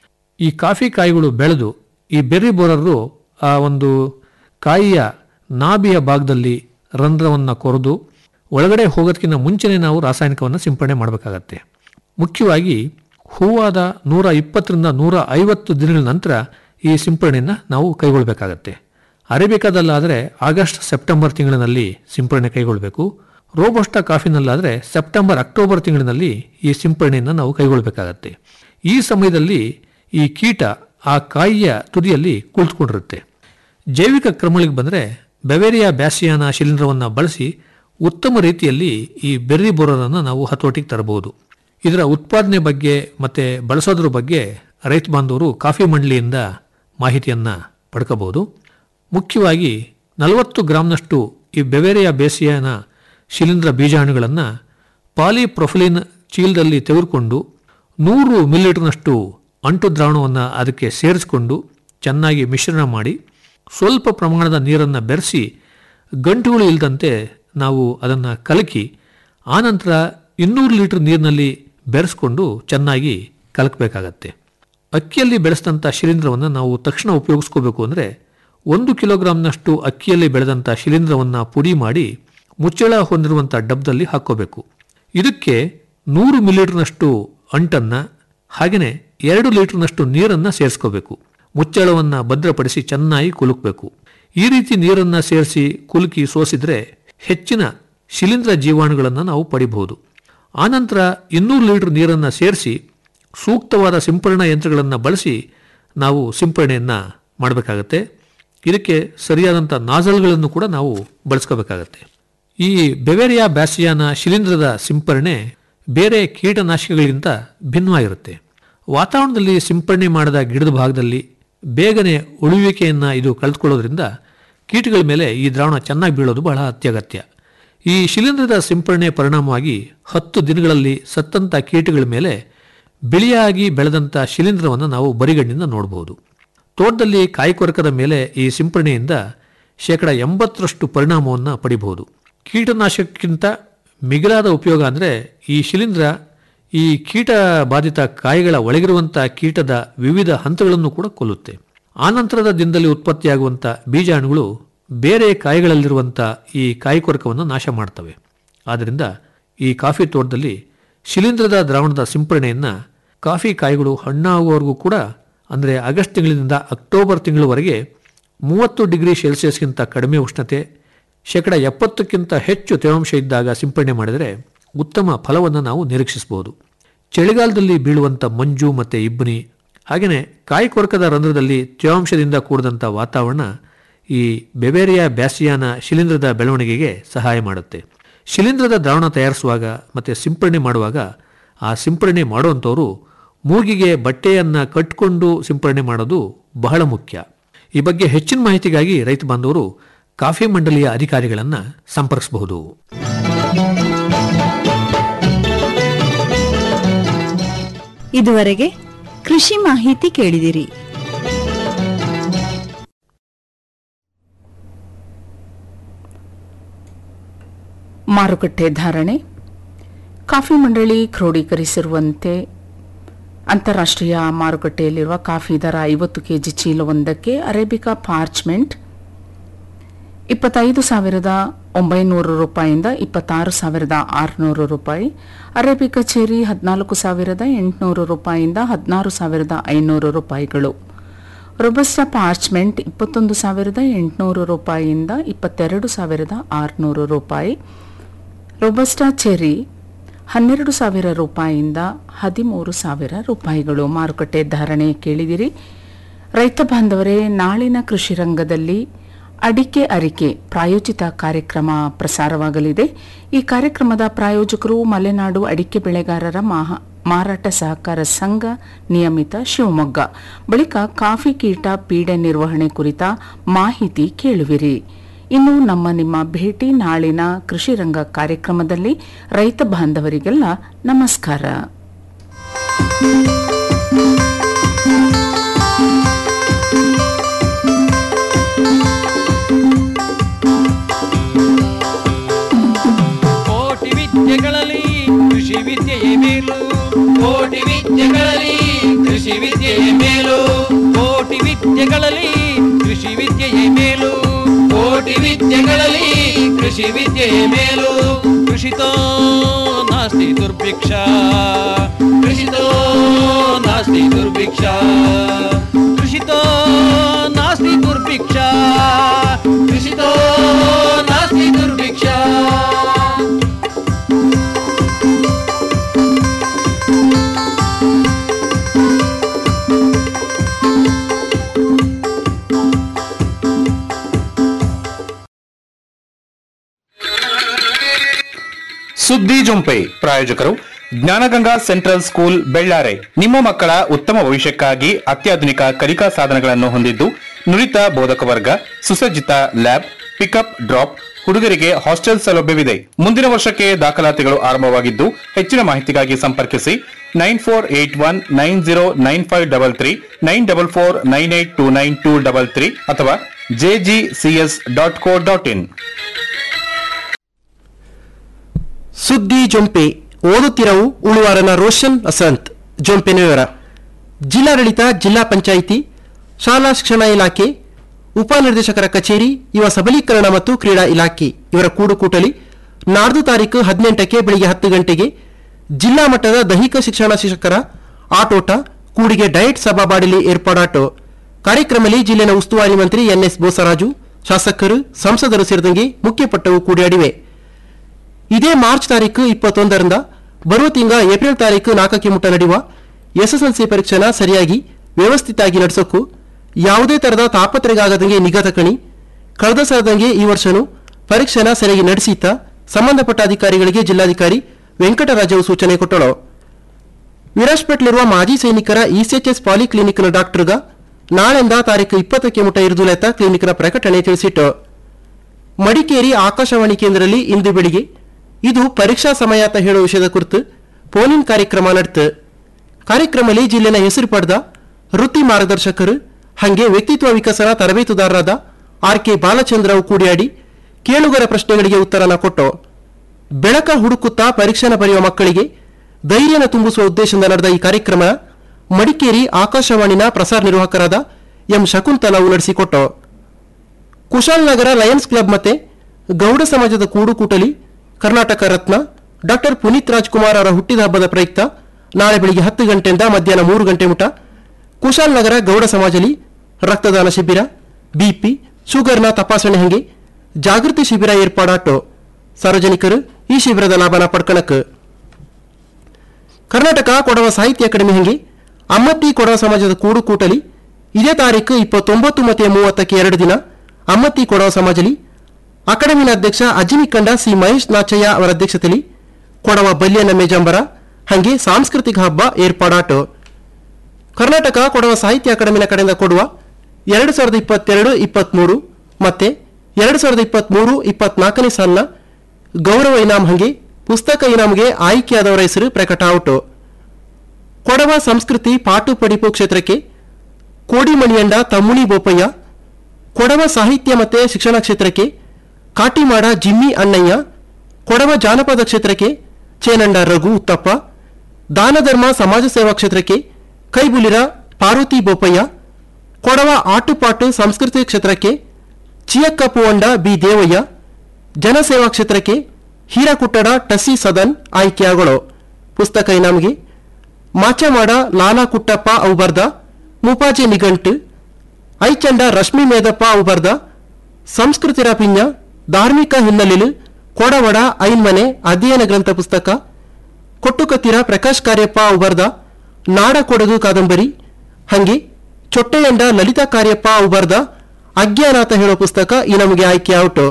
ಈ ಕಾಫಿ ಕಾಯಿಗಳು ಬೆಳೆದು ಈ ಬೆರ್ರಿ ಬೋರರು ಆ ಒಂದು ಕಾಯಿಯ ನಾಭಿಯ ಭಾಗದಲ್ಲಿ ರಂಧ್ರವನ್ನು ಕೊರೆದು ಒಳಗಡೆ ಹೋಗೋದಕ್ಕಿಂತ ಮುಂಚೆನೇ ನಾವು ರಾಸಾಯನಿಕವನ್ನು ಸಿಂಪರಣೆ ಮಾಡಬೇಕಾಗತ್ತೆ ಮುಖ್ಯವಾಗಿ ಹೂವಾದ ನೂರ ಇಪ್ಪತ್ತರಿಂದ ನೂರ ಐವತ್ತು ದಿನಗಳ ನಂತರ ಈ ಸಿಂಪರಣೆಯನ್ನು ನಾವು ಕೈಗೊಳ್ಳಬೇಕಾಗತ್ತೆ ಅರೇಬಿಕಾದಲ್ಲಾದರೆ ಆಗಸ್ಟ್ ಸೆಪ್ಟೆಂಬರ್ ತಿಂಗಳಿನಲ್ಲಿ ಸಿಂಪರಣೆ ಕೈಗೊಳ್ಳಬೇಕು ರೋಬೋಸ್ಟಾ ಕಾಫಿನಲ್ಲಾದರೆ ಸೆಪ್ಟೆಂಬರ್ ಅಕ್ಟೋಬರ್ ತಿಂಗಳಿನಲ್ಲಿ ಈ ಸಿಂಪರಣೆಯನ್ನು ನಾವು ಕೈಗೊಳ್ಳಬೇಕಾಗತ್ತೆ ಈ ಸಮಯದಲ್ಲಿ ಈ ಕೀಟ ಆ ಕಾಯಿಯ ತುದಿಯಲ್ಲಿ ಕುಳಿತುಕೊಂಡಿರುತ್ತೆ ಜೈವಿಕ ಕ್ರಮಗಳಿಗೆ ಬಂದರೆ ಬೆವೇರಿಯಾ ಬ್ಯಾಸಿಯಾನ ಶಿಲೀಂಧ್ರವನ್ನು ಬಳಸಿ ಉತ್ತಮ ರೀತಿಯಲ್ಲಿ ಈ ಬೆರ್ರಿ ಬೋರರನ್ನು ನಾವು ಹತೋಟಿಗೆ ತರಬಹುದು ಇದರ ಉತ್ಪಾದನೆ ಬಗ್ಗೆ ಮತ್ತು ಬಳಸೋದ್ರ ಬಗ್ಗೆ ರೈತ ಬಾಂಧವರು ಕಾಫಿ ಮಂಡಳಿಯಿಂದ ಮಾಹಿತಿಯನ್ನು ಪಡ್ಕೋಬಹುದು ಮುಖ್ಯವಾಗಿ ನಲವತ್ತು ಗ್ರಾಂನಷ್ಟು ಈ ಬೆವೇರಿಯಾ ಬೇಸಿಯಾನ ಶಿಲೀಂಧ್ರ ಬೀಜಾಣುಗಳನ್ನು ಪಾಲಿಪ್ರೊಫಿಲಿನ್ ಚೀಲದಲ್ಲಿ ತೆಗೆದುಕೊಂಡು ನೂರು ಮಿಲಿಲೀಟರ್ನಷ್ಟು ಅಂಟು ದ್ರಾವಣವನ್ನು ಅದಕ್ಕೆ ಸೇರಿಸಿಕೊಂಡು ಚೆನ್ನಾಗಿ ಮಿಶ್ರಣ ಮಾಡಿ ಸ್ವಲ್ಪ ಪ್ರಮಾಣದ ನೀರನ್ನು ಬೆರೆಸಿ ಗಂಟುಗಳು ಇಲ್ಲದಂತೆ ನಾವು ಅದನ್ನು ಕಲಕಿ ಆನಂತರ ಇನ್ನೂರು ಲೀಟರ್ ನೀರಿನಲ್ಲಿ ಬೆರೆಸ್ಕೊಂಡು ಚೆನ್ನಾಗಿ ಕಲಕಬೇಕಾಗತ್ತೆ ಅಕ್ಕಿಯಲ್ಲಿ ಬೆಳೆಸಿದಂಥ ಶಿಲೀಂಧ್ರವನ್ನು ನಾವು ತಕ್ಷಣ ಉಪಯೋಗಿಸ್ಕೋಬೇಕು ಅಂದರೆ ಒಂದು ಕಿಲೋಗ್ರಾಂನಷ್ಟು ಅಕ್ಕಿಯಲ್ಲಿ ಬೆಳೆದಂಥ ಶಿಲೀಂಧ್ರವನ್ನು ಪುಡಿ ಮಾಡಿ ಮುಚ್ಚಳ ಹೊಂದಿರುವಂಥ ಡಬ್ದಲ್ಲಿ ಹಾಕ್ಕೋಬೇಕು ಇದಕ್ಕೆ ನೂರು ಮಿಲಿಲೀಟರ್ನಷ್ಟು ಅಂಟನ್ನು ಹಾಗೆಯೇ ಎರಡು ಲೀಟರ್ನಷ್ಟು ನೀರನ್ನು ಸೇರಿಸ್ಕೋಬೇಕು ಮುಚ್ಚಳವನ್ನು ಭದ್ರಪಡಿಸಿ ಚೆನ್ನಾಗಿ ಕುಲುಕಬೇಕು ಈ ರೀತಿ ನೀರನ್ನು ಸೇರಿಸಿ ಕುಲುಕಿ ಸೋಸಿದ್ರೆ ಹೆಚ್ಚಿನ ಶಿಲೀಂಧ್ರ ಜೀವಾಣುಗಳನ್ನು ನಾವು ಪಡಿಬಹುದು ಆನಂತರ ಇನ್ನೂರು ಲೀಟರ್ ನೀರನ್ನು ಸೇರಿಸಿ ಸೂಕ್ತವಾದ ಸಿಂಪರಣಾ ಯಂತ್ರಗಳನ್ನು ಬಳಸಿ ನಾವು ಸಿಂಪರಣೆಯನ್ನು ಮಾಡಬೇಕಾಗತ್ತೆ ಇದಕ್ಕೆ ಸರಿಯಾದಂಥ ನಾಜಲ್ಗಳನ್ನು ಕೂಡ ನಾವು ಬಳಸ್ಕೋಬೇಕಾಗತ್ತೆ ಈ ಬೆವೆರಿಯಾ ಬ್ಯಾಸಿಯಾನ ಶಿಲೀಂಧ್ರದ ಸಿಂಪರಣೆ ಬೇರೆ ಕೀಟನಾಶಕಗಳಿಗಿಂತ ಭಿನ್ನವಾಗಿರುತ್ತೆ ವಾತಾವರಣದಲ್ಲಿ ಸಿಂಪರಣೆ ಮಾಡಿದ ಗಿಡದ ಭಾಗದಲ್ಲಿ ಬೇಗನೆ ಉಳುವಿಕೆಯನ್ನು ಇದು ಕಳೆದುಕೊಳ್ಳೋದ್ರಿಂದ ಕೀಟಗಳ ಮೇಲೆ ಈ ದ್ರಾವಣ ಚೆನ್ನಾಗಿ ಬೀಳೋದು ಬಹಳ ಅತ್ಯಗತ್ಯ ಈ ಶಿಲೀಂಧ್ರದ ಸಿಂಪರಣೆ ಪರಿಣಾಮವಾಗಿ ಹತ್ತು ದಿನಗಳಲ್ಲಿ ಸತ್ತಂಥ ಕೀಟಗಳ ಮೇಲೆ ಬಿಳಿಯಾಗಿ ಬೆಳೆದಂಥ ಶಿಲೀಂಧ್ರವನ್ನು ನಾವು ಬರಿಗಣ್ಣಿಂದ ನೋಡಬಹುದು ತೋಟದಲ್ಲಿ ಕಾಯಿಕೊರಕದ ಮೇಲೆ ಈ ಸಿಂಪರಣೆಯಿಂದ ಶೇಕಡ ಎಂಬತ್ತರಷ್ಟು ಪರಿಣಾಮವನ್ನು ಪಡಿಬಹುದು ಕೀಟನಾಶಕಕ್ಕಿಂತ ಮಿಗಿಲಾದ ಉಪಯೋಗ ಅಂದರೆ ಈ ಶಿಲೀಂಧ್ರ ಈ ಕೀಟ ಬಾಧಿತ ಕಾಯಿಗಳ ಒಳಗಿರುವಂಥ ಕೀಟದ ವಿವಿಧ ಹಂತಗಳನ್ನು ಕೂಡ ಕೊಲ್ಲುತ್ತೆ ಆನಂತರದ ದಿನದಲ್ಲಿ ಉತ್ಪತ್ತಿಯಾಗುವಂಥ ಬೀಜಾಣುಗಳು ಬೇರೆ ಕಾಯಿಗಳಲ್ಲಿರುವಂಥ ಈ ಕಾಯಿಕೊರಕವನ್ನು ನಾಶ ಮಾಡ್ತವೆ ಆದ್ದರಿಂದ ಈ ಕಾಫಿ ತೋಟದಲ್ಲಿ ಶಿಲೀಂಧ್ರದ ದ್ರಾವಣದ ಸಿಂಪರಣೆಯನ್ನು ಕಾಫಿ ಕಾಯಿಗಳು ಹಣ್ಣಾಗುವವರೆಗೂ ಕೂಡ ಅಂದರೆ ಆಗಸ್ಟ್ ತಿಂಗಳಿನಿಂದ ಅಕ್ಟೋಬರ್ ತಿಂಗಳವರೆಗೆ ಮೂವತ್ತು ಡಿಗ್ರಿ ಸೆಲ್ಸಿಯಸ್ಗಿಂತ ಕಡಿಮೆ ಉಷ್ಣತೆ ಶೇಕಡ ಎಪ್ಪತ್ತಕ್ಕಿಂತ ಹೆಚ್ಚು ತೇವಾಂಶ ಇದ್ದಾಗ ಸಿಂಪರಣೆ ಮಾಡಿದರೆ ಉತ್ತಮ ಫಲವನ್ನು ನಾವು ನಿರೀಕ್ಷಿಸಬಹುದು ಚಳಿಗಾಲದಲ್ಲಿ ಬೀಳುವಂಥ ಮಂಜು ಮತ್ತು ಇಬ್ಬನಿ ಹಾಗೆಯೇ ಕಾಯಿ ಕೊರಕದ ರಂಧ್ರದಲ್ಲಿ ತೇವಾಂಶದಿಂದ ಕೂಡಿದಂಥ ವಾತಾವರಣ ಈ ಬೆವೇರಿಯಾ ಬ್ಯಾಸಿಯಾನ ಶಿಲೀಂಧ್ರದ ಬೆಳವಣಿಗೆಗೆ ಸಹಾಯ ಮಾಡುತ್ತೆ ಶಿಲೀಂಧ್ರದ ದ್ರಾವಣ ತಯಾರಿಸುವಾಗ ಮತ್ತು ಸಿಂಪರಣೆ ಮಾಡುವಾಗ ಆ ಸಿಂಪರಣೆ ಮಾಡುವಂಥವರು ಮೂಗಿಗೆ ಬಟ್ಟೆಯನ್ನು ಕಟ್ಟಿಕೊಂಡು ಸಿಂಪರಣೆ ಮಾಡೋದು ಬಹಳ ಮುಖ್ಯ ಈ ಬಗ್ಗೆ ಹೆಚ್ಚಿನ ಮಾಹಿತಿಗಾಗಿ ರೈತ ಬಾಂಧವರು ಕಾಫಿ ಮಂಡಳಿಯ ಅಧಿಕಾರಿಗಳನ್ನು ಸಂಪರ್ಕಿಸಬಹುದು ಇದುವರೆಗೆ ಕೃಷಿ ಮಾಹಿತಿ ಕೇಳಿದಿರಿ ಮಾರುಕಟ್ಟೆ ಧಾರಣೆ ಕಾಫಿ ಮಂಡಳಿ ಕ್ರೋಢೀಕರಿಸಿರುವಂತೆ ಅಂತಾರಾಷ್ಟ್ರೀಯ ಮಾರುಕಟ್ಟೆಯಲ್ಲಿರುವ ಕಾಫಿ ದರ ಐವತ್ತು ಕೆಜಿ ಚೀಲವೊಂದಕ್ಕೆ ಅರೇಬಿಕಾ ಪಾರ್ಚ್ಮೆಂಟ್ ಇಪ್ಪತ್ತೈದು ಸಾವಿರದ ಒಂಬೈನೂರು ರೂಪಾಯಿಯಿಂದ ಇಪ್ಪತ್ತಾರು ಸಾವಿರದ ಆರುನೂರು ರೂಪಾಯಿ ಅರೇಬಿಕಾ ಚೆರಿ ಹದಿನಾಲ್ಕು ಸಾವಿರದ ಎಂಟುನೂರು ರೂಪಾಯಿಯಿಂದ ಹದಿನಾರು ಸಾವಿರದ ಐನೂರು ರೂಪಾಯಿಗಳು ರೊಬಸ್ಟಾ ಪಾರ್ಚ್ಮೆಂಟ್ ಇಪ್ಪತ್ತೊಂದು ಸಾವಿರದ ಎಂಟುನೂರು ರೂಪಾಯಿಯಿಂದ ಇಪ್ಪತ್ತೆರಡು ಸಾವಿರದ ಆರುನೂರು ರೂಪಾಯಿ ರೊಬಸ್ಟಾ ಚೆರಿ ಹನ್ನೆರಡು ಸಾವಿರ ರೂಪಾಯಿಯಿಂದ ಹದಿಮೂರು ಸಾವಿರ ರೂಪಾಯಿಗಳು ಮಾರುಕಟ್ಟೆ ಧಾರಣೆ ಕೇಳಿದಿರಿ ರೈತ ಬಾಂಧವರೇ ನಾಳಿನ ಕೃಷಿ ರಂಗದಲ್ಲಿ ಅಡಿಕೆ ಅರಿಕೆ ಪ್ರಾಯೋಜಿತ ಕಾರ್ಯಕ್ರಮ ಪ್ರಸಾರವಾಗಲಿದೆ ಈ ಕಾರ್ಯಕ್ರಮದ ಪ್ರಾಯೋಜಕರು ಮಲೆನಾಡು ಅಡಿಕೆ ಬೆಳೆಗಾರರ ಮಹಾ ಮಾರಾಟ ಸಹಕಾರ ಸಂಘ ನಿಯಮಿತ ಶಿವಮೊಗ್ಗ ಬಳಿಕ ಕಾಫಿ ಕೀಟ ಪೀಡೆ ನಿರ್ವಹಣೆ ಕುರಿತ ಮಾಹಿತಿ ಕೇಳುವಿರಿ ಇನ್ನು ನಮ್ಮ ನಿಮ್ಮ ಭೇಟಿ ನಾಳಿನ ಕೃಷಿ ರಂಗ ಕಾರ್ಯಕ್ರಮದಲ್ಲಿ ರೈತ ಬಾಂಧವರಿಗೆಲ್ಲ ನಮಸ್ಕಾರ ಕೋಟಿ ವಿದ್ಯೆಗಳಲ್ಲಿ ಕೃಷಿ ವಿದ್ಯೆಯೇ ಮೇಲು ಕೋಟಿ ವಿದ್ಯೆಗಳಲ್ಲಿ ಕೃಷಿ ವಿದ್ಯೆಯೇ ಮೇಲು ಕೋಟಿ ವಿದ್ಯೆಗಳಲ್ಲಿ ಕೃಷಿ ವಿದ್ಯೆಯೇ ಮೇಲು ಕೋಟಿ ವಿದ್ಯೆಗಳಲ್ಲಿ ಕೃಷಿ ವಿದ್ಯೆಯೇ ಮೇಲು ಕೃಷಿತೋ ನಾಸ್ತಿ ದುರ್ಭಿಕ್ಷ ಕೃಷಿತೋ ನಾಸ್ತಿ ದುರ್ಭಿಕ್ಷ ಕೃಷಿತೋ ನಾಸ್ತಿ ದುರ್ಭಿಕ್ಷ ಕೃಷಿತೋ ನಾಸ್ತಿ ದುರ್ಭಿಕ್ಷ ಸುದ್ದಿ ಜೊಂಪೆ ಪ್ರಾಯೋಜಕರು ಜ್ಞಾನಗಂಗಾ ಸೆಂಟ್ರಲ್ ಸ್ಕೂಲ್ ಬೆಳ್ಳಾರೆ ನಿಮ್ಮ ಮಕ್ಕಳ ಉತ್ತಮ ಭವಿಷ್ಯಕ್ಕಾಗಿ ಅತ್ಯಾಧುನಿಕ ಕಲಿಕಾ ಸಾಧನಗಳನ್ನು ಹೊಂದಿದ್ದು ನುರಿತ ಬೋಧಕ ವರ್ಗ ಸುಸಜ್ಜಿತ ಲ್ಯಾಬ್ ಪಿಕಪ್ ಡ್ರಾಪ್ ಹುಡುಗರಿಗೆ ಹಾಸ್ಟೆಲ್ ಸೌಲಭ್ಯವಿದೆ ಮುಂದಿನ ವರ್ಷಕ್ಕೆ ದಾಖಲಾತಿಗಳು ಆರಂಭವಾಗಿದ್ದು ಹೆಚ್ಚಿನ ಮಾಹಿತಿಗಾಗಿ ಸಂಪರ್ಕಿಸಿ nine four eight one nine zero nine five double three nine double four nine eight two nine two double three ಅಥವಾ JGCS dot co dot in ಸುದ್ದಿ ಜೊಂಪೆ ಓದುತ್ತಿರವು ಉಳುವಾರನ ರೋಷನ್ ವಸಂತ್ ಜೊಂಪೆನ ವಿವರ ಜಿಲ್ಲಾಡಳಿತ ಜಿಲ್ಲಾ ಪಂಚಾಯಿತಿ ಶಾಲಾ ಶಿಕ್ಷಣ ಇಲಾಖೆ ಉಪನಿರ್ದೇಶಕರ ಕಚೇರಿ ಯುವ ಸಬಲೀಕರಣ ಮತ್ತು ಕ್ರೀಡಾ ಇಲಾಖೆ ಇವರ ಕೂಡುಕೂಟಲಿ ನಾಡ್ದು ತಾರೀಕು ಹದಿನೆಂಟಕ್ಕೆ ಬೆಳಿಗ್ಗೆ ಹತ್ತು ಗಂಟೆಗೆ ಜಿಲ್ಲಾ ಮಟ್ಟದ ದೈಹಿಕ ಶಿಕ್ಷಣ ಶಿಕ್ಷಕರ ಆಟೋಟ ಕೂಡಿಗೆ ಡಯಟ್ ಸಭಾ ಬಾಡಿಲಿ ಏರ್ಪಾಡಾಟೋ ಕಾರ್ಯಕ್ರಮದಲ್ಲಿ ಜಿಲ್ಲೆನ ಉಸ್ತುವಾರಿ ಮಂತ್ರಿ ಎನ್ಎಸ್ ಬೋಸರಾಜು ಶಾಸಕರು ಸಂಸದರು ಸೇರಿದಂಗೆ ಮುಖ್ಯಪಟ್ಟವು ಕೂಡಿಯಾಡಿವೆ ಇದೇ ಮಾರ್ಚ್ ತಾರೀಕು ಇಪ್ಪತ್ತೊಂದರಿಂದ ಬರುವ ತಿಂಗ ಏಪ್ರಿಲ್ ತಾರೀಕು ನಾಲ್ಕಕ್ಕೆ ಮುಟ್ಟ ನಡೆಯುವ ಎಸ್ಎಸ್ಎಲ್ಸಿ ಪರೀಕ್ಷೆನ ಸರಿಯಾಗಿ ವ್ಯವಸ್ಥಿತಾಗಿ ನಡೆಸೋಕು ಯಾವುದೇ ತರದ ತಾಪತ್ರೆಗಾಗದಂಗೆ ನಿಗಾ ತಕಣಿ ಕಳೆದ ಸಲದಂಗೆ ಈ ವರ್ಷನೂ ಪರೀಕ್ಷೆನ ಸರಿಯಾಗಿ ನಡೆಸಿತ್ತ ಸಂಬಂಧಪಟ್ಟ ಅಧಿಕಾರಿಗಳಿಗೆ ಜಿಲ್ಲಾಧಿಕಾರಿ ವೆಂಕಟರಾಜವು ಸೂಚನೆ ಕೊಟ್ಟಳು ವಿರಾಜ್ಪೇಟ್ಲಿರುವ ಮಾಜಿ ಸೈನಿಕರ ಇಸಿಎಚ್ಎಸ್ ಪಾಲಿಕ್ಲಿನಿಕ್ನ ಡಾಕ್ಟರ್ಗ ನಾಳೆಂದ ತಾರೀಕು ಇಪ್ಪತ್ತಕ್ಕೆ ಮುಟ ಇರುದುಲೆತ್ತ ಕ್ಲಿನಿಕ್ನ ಪ್ರಕಟಣೆ ತಿಳಿಸಿಟ್ಟು ಮಡಿಕೇರಿ ಆಕಾಶವಾಣಿ ಕೇಂದ್ರದಲ್ಲಿ ಇಂದು ಬೆಳಿಗ್ಗೆ ಇದು ಪರೀಕ್ಷಾ ಸಮಯ ಅಂತ ಹೇಳುವ ವಿಷಯದ ಕುರಿತು ಫೋನ್ ಕಾರ್ಯಕ್ರಮ ನಡೆತು ಕಾರ್ಯಕ್ರಮದಲ್ಲಿ ಜಿಲ್ಲೆನ ಹೆಸರು ಪಡೆದ ವೃತ್ತಿ ಮಾರ್ಗದರ್ಶಕರು ಹಾಗೆ ವ್ಯಕ್ತಿತ್ವ ವಿಕಸನ ತರಬೇತುದಾರರಾದ ಆರ್ ಕೆ ಬಾಲಚಂದ್ರವು ಕೂಡಿಯಾಡಿ ಕೇಳುಗರ ಪ್ರಶ್ನೆಗಳಿಗೆ ಉತ್ತರನ ಕೊಟ್ಟು ಬೆಳಕ ಹುಡುಕುತ್ತಾ ಪರೀಕ್ಷೆನ ಬರೆಯುವ ಮಕ್ಕಳಿಗೆ ಧೈರ್ಯನ ತುಂಬಿಸುವ ಉದ್ದೇಶದಿಂದ ನಡೆದ ಈ ಕಾರ್ಯಕ್ರಮ ಮಡಿಕೇರಿ ಆಕಾಶವಾಣಿನ ಪ್ರಸಾರ ನಿರ್ವಾಹಕರಾದ ಎಂ ಶಕುಂತಲವು ನಡೆಸಿಕೊಟ್ಟು ಕುಶಾಲನಗರ ಲಯನ್ಸ್ ಕ್ಲಬ್ ಮತ್ತೆ ಗೌಡ ಸಮಾಜದ ಕೂಡುಕೂಟಲಿ ಕರ್ನಾಟಕ ರತ್ನ ಡಾಕ್ಟರ್ ಪುನೀತ್ ರಾಜ್ಕುಮಾರ್ ಅವರ ಹುಟ್ಟಿದ ಹಬ್ಬದ ಪ್ರಯುಕ್ತ ನಾಳೆ ಬೆಳಿಗ್ಗೆ ಹತ್ತು ಗಂಟೆಯಿಂದ ಮಧ್ಯಾಹ್ನ ಮೂರು ಗಂಟೆ ಮುಟ ಕುಶಾಲನಗರ ಗೌಡ ಸಮಾಜಲಿ ರಕ್ತದಾನ ಶಿಬಿರ ಬಿಪಿ ಶುಗರ್ನ ತಪಾಸಣೆ ಹಂಗೆ ಜಾಗೃತಿ ಶಿಬಿರ ಏರ್ಪಾಡಾಟು ಸಾರ್ವಜನಿಕರು ಈ ಶಿಬಿರದ ಲಾಭನ ಪಡ್ಕಣಕ್ ಕರ್ನಾಟಕ ಕೊಡವ ಸಾಹಿತ್ಯ ಅಕಾಡೆಮಿ ಹಂಗೆ ಅಮ್ಮತ್ತಿ ಕೊಡವ ಸಮಾಜದ ಕೂಡುಕೂಟಲಿ ಇದೇ ತಾರೀಕು ಇಪ್ಪತ್ತೊಂಬತ್ತು ಮತ್ತೆ ಮೂವತ್ತಕ್ಕೆ ಎರಡು ದಿನ ಅಮ್ಮತ್ತಿ ಕೊಡವ ಸಮಾಜಲಿ ಅಕಾಡೆಮಿನ ಅಧ್ಯಕ್ಷ ಅಜಿಮಿಕಂಡ ಸಿ ಮಹೇಶ್ ನಾಚಯ್ಯ ಅವರ ಅಧ್ಯಕ್ಷತೆಯಲ್ಲಿ ಕೊಡವ ಬಲ್ಯನ ಮೇಜಂಬರ ಹಂಗೆ ಸಾಂಸ್ಕೃತಿಕ ಹಬ್ಬ ಏರ್ಪಾಡಾಟು ಕರ್ನಾಟಕ ಕೊಡವ ಸಾಹಿತ್ಯ ಅಕಾಡೆಮಿನ ಕಡೆಯಿಂದ ಕೊಡುವ ಎರಡು ಸಾವಿರದ ಇಪ್ಪತ್ತೆರಡು ಇಪ್ಪತ್ಮೂರು ಮತ್ತೆ ಎರಡು ಸಾವಿರದ ಇಪ್ಪತ್ಮೂರು ಇಪ್ಪತ್ನಾಲ್ಕನೇ ಸಾಲಿನ ಗೌರವ ಇನಾಮ್ ಹಂಗೆ ಪುಸ್ತಕ ಇನಾಮ್ಗೆ ಆಯ್ಕೆಯಾದವರ ಹೆಸರು ಪ್ರಕಟ ಔಟು ಕೊಡವ ಸಂಸ್ಕೃತಿ ಪಾಟು ಪಡಿಪು ಕ್ಷೇತ್ರಕ್ಕೆ ಕೋಡಿಮಣಿಯಂಡ ತಮ್ಮುಣಿ ಬೋಪಯ್ಯ ಕೊಡವ ಸಾಹಿತ್ಯ ಮತ್ತೆ ಶಿಕ್ಷಣ ಕ್ಷೇತ್ರಕ್ಕೆ ಕಾಟಿಮಾಡ ಜಿಮ್ಮಿ ಅಣ್ಣಯ್ಯ ಕೊಡವ ಜಾನಪದ ಕ್ಷೇತ್ರಕ್ಕೆ ಚೇನಂಡ ರಘು ಉತ್ತಪ್ಪ ದಾನಧರ್ಮ ಸಮಾಜ ಸೇವಾ ಕ್ಷೇತ್ರಕ್ಕೆ ಕೈಬುಲಿರ ಪಾರ್ವತಿ ಬೋಪಯ್ಯ ಕೊಡವ ಆಟುಪಾಟು ಸಂಸ್ಕೃತಿ ಕ್ಷೇತ್ರಕ್ಕೆ ಚಿಯಕ್ಕ ಪುವಂಡ ಬಿ ದೇವಯ್ಯ ಜನಸೇವಾ ಕ್ಷೇತ್ರಕ್ಕೆ ಹೀರಕುಟ್ಟಡ ಟಸಿ ಸದನ್ ಆಯ್ಕೆಯಾಗಳು ಪುಸ್ತಕ ಇನಾಮ್ಗೆ ಮಾಚಮಾಡ ಲಾಲಾ ಕುಟ್ಟಪ್ಪ ಅವು ಬರ್ದ ಮುಪಾಜೆ ನಿಘಂಟು ಐಚಂಡ ರಶ್ಮಿ ಮೇದಪ್ಪ ಅವು ಬರ್ದ ಸಂಸ್ಕೃತಿರ ಪಿಂಜ ಧಾರ್ಮಿಕ ಹಿನ್ನೆಲೆಲು ಕೊಡವಡ ಐನ್ಮನೆ ಅಧ್ಯಯನ ಗ್ರಂಥ ಪುಸ್ತಕ ಕೊಟ್ಟುಕತ್ತಿರ ಪ್ರಕಾಶ್ ಕಾರ್ಯಪ್ಪ ಅವು ಬರ್ದ ನಾಡ ಕೊಡಗು ಕಾದಂಬರಿ ಹಂಗೆ ಚೊಟ್ಟೆಯಂಡ ಲಲಿತಾ ಕಾರ್ಯಪ್ಪ ಅವು ಬರ್ದ ಅಜ್ಞಾನಾಥ ಹೇಳೋ ಪುಸ್ತಕ ಈ ನಮಗೆ ಆಯ್ಕೆ ಔಟು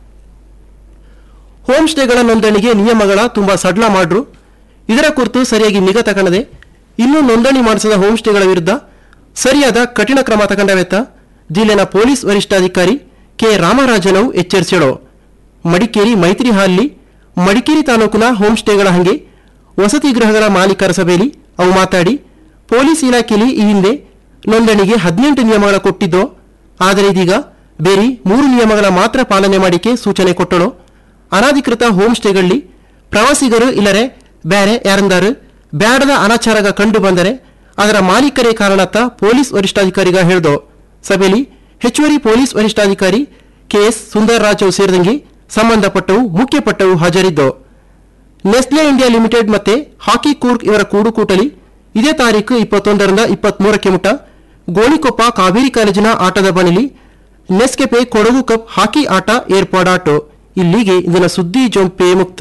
ಹೋಮ್ ಸ್ಟೇಗಳ ನೋಂದಣಿಗೆ ನಿಯಮಗಳ ತುಂಬಾ ಸಡ್ಲ ಮಾಡ್ರು ಇದರ ಕುರಿತು ಸರಿಯಾಗಿ ನಿಗಾ ತಗೊಂಡದೆ ಇನ್ನೂ ನೋಂದಣಿ ಮಾಡಿಸದ ಹೋಮ್ ಸ್ಟೇಗಳ ವಿರುದ್ಧ ಸರಿಯಾದ ಕಠಿಣ ಕ್ರಮ ತಗೊಂಡವೆತ್ತ ಜಿಲ್ಲೆನ ಪೊಲೀಸ್ ವರಿಷ್ಠಾಧಿಕಾರಿ ಕೆ ರಾಮರಾಜನವು ಎಚ್ಚರಿಸಿಳು ಮಡಿಕೇರಿ ಮೈತ್ರಿ ಹಾಲ್ಲಿ ಮಡಿಕೇರಿ ತಾಲೂಕಿನ ಹೋಮ್ ಸ್ಟೇಗಳ ಹಂಗೆ ವಸತಿ ಗೃಹಗಳ ಮಾಲೀಕರ ಸಭೆಯಲ್ಲಿ ಅವು ಮಾತಾಡಿ ಪೊಲೀಸ್ ಇಲಾಖೆಯಲ್ಲಿ ಈ ಹಿಂದೆ ನೋಂದಣಿಗೆ ಹದಿನೆಂಟು ನಿಯಮಗಳ ಕೊಟ್ಟಿದ್ದೋ ಆದರೆ ಇದೀಗ ಬೇರೆ ಮೂರು ನಿಯಮಗಳ ಮಾತ್ರ ಪಾಲನೆ ಮಾಡಿಕೆ ಸೂಚನೆ ಕೊಟ್ಟಳು ಅನಾಧಿಕೃತ ಹೋಮ್ ಸ್ಟೇಗಳಲ್ಲಿ ಪ್ರವಾಸಿಗರು ಇಲ್ಲರೆ ಬೇರೆ ಯಾರಂದಾರು ಬ್ಯಾಡದ ಅನಾಚಾರಗ ಕಂಡು ಬಂದರೆ ಅದರ ಮಾಲೀಕರೇ ಕಾರಣತ್ತ ಪೊಲೀಸ್ ವರಿಷ್ಠಾಧಿಕಾರಿಗ ಹೇಳ್ದೋ ಸಭೆಯಲ್ಲಿ ಹೆಚ್ಚುವರಿ ಪೊಲೀಸ್ ವರಿಷ್ಠಾಧಿಕಾರಿ ಕೆಎಸ್ ಸುಂದರ್ ರಾಜು ಸೇರಿದಂಗೆ ಸಂಬಂಧಪಟ್ಟವು ಮುಖ್ಯಪಟ್ಟವು ಹಾಜರಿದ್ದೋ ನೆಸ್ಲೆ ಇಂಡಿಯಾ ಲಿಮಿಟೆಡ್ ಮತ್ತೆ ಹಾಕಿ ಕೂರ್ಗ್ ಇವರ ಕೂಡುಕೂಟಲಿ ಇದೇ ತಾರೀಕು ಇಪ್ಪತ್ತೊಂದರಿಂದ ಇಪ್ಪತ್ಮೂರಕ್ಕೆ ಮುಟ ಗೋಣಿಕೊಪ್ಪ ಕಾವೇರಿ ಕಾಲೇಜಿನ ಆಟದ ಬಣಿಲಿ ನೆಸ್ಕೆಪೆ ಕೊಡಗು ಕಪ್ ಹಾಕಿ ಆಟ ಏರ್ಪಾಡಾಟು ಇಲ್ಲಿಗೆ ಇದನ್ನ ಸುದ್ದಿ ಜೊಂಪೆ ಮುಕ್ತ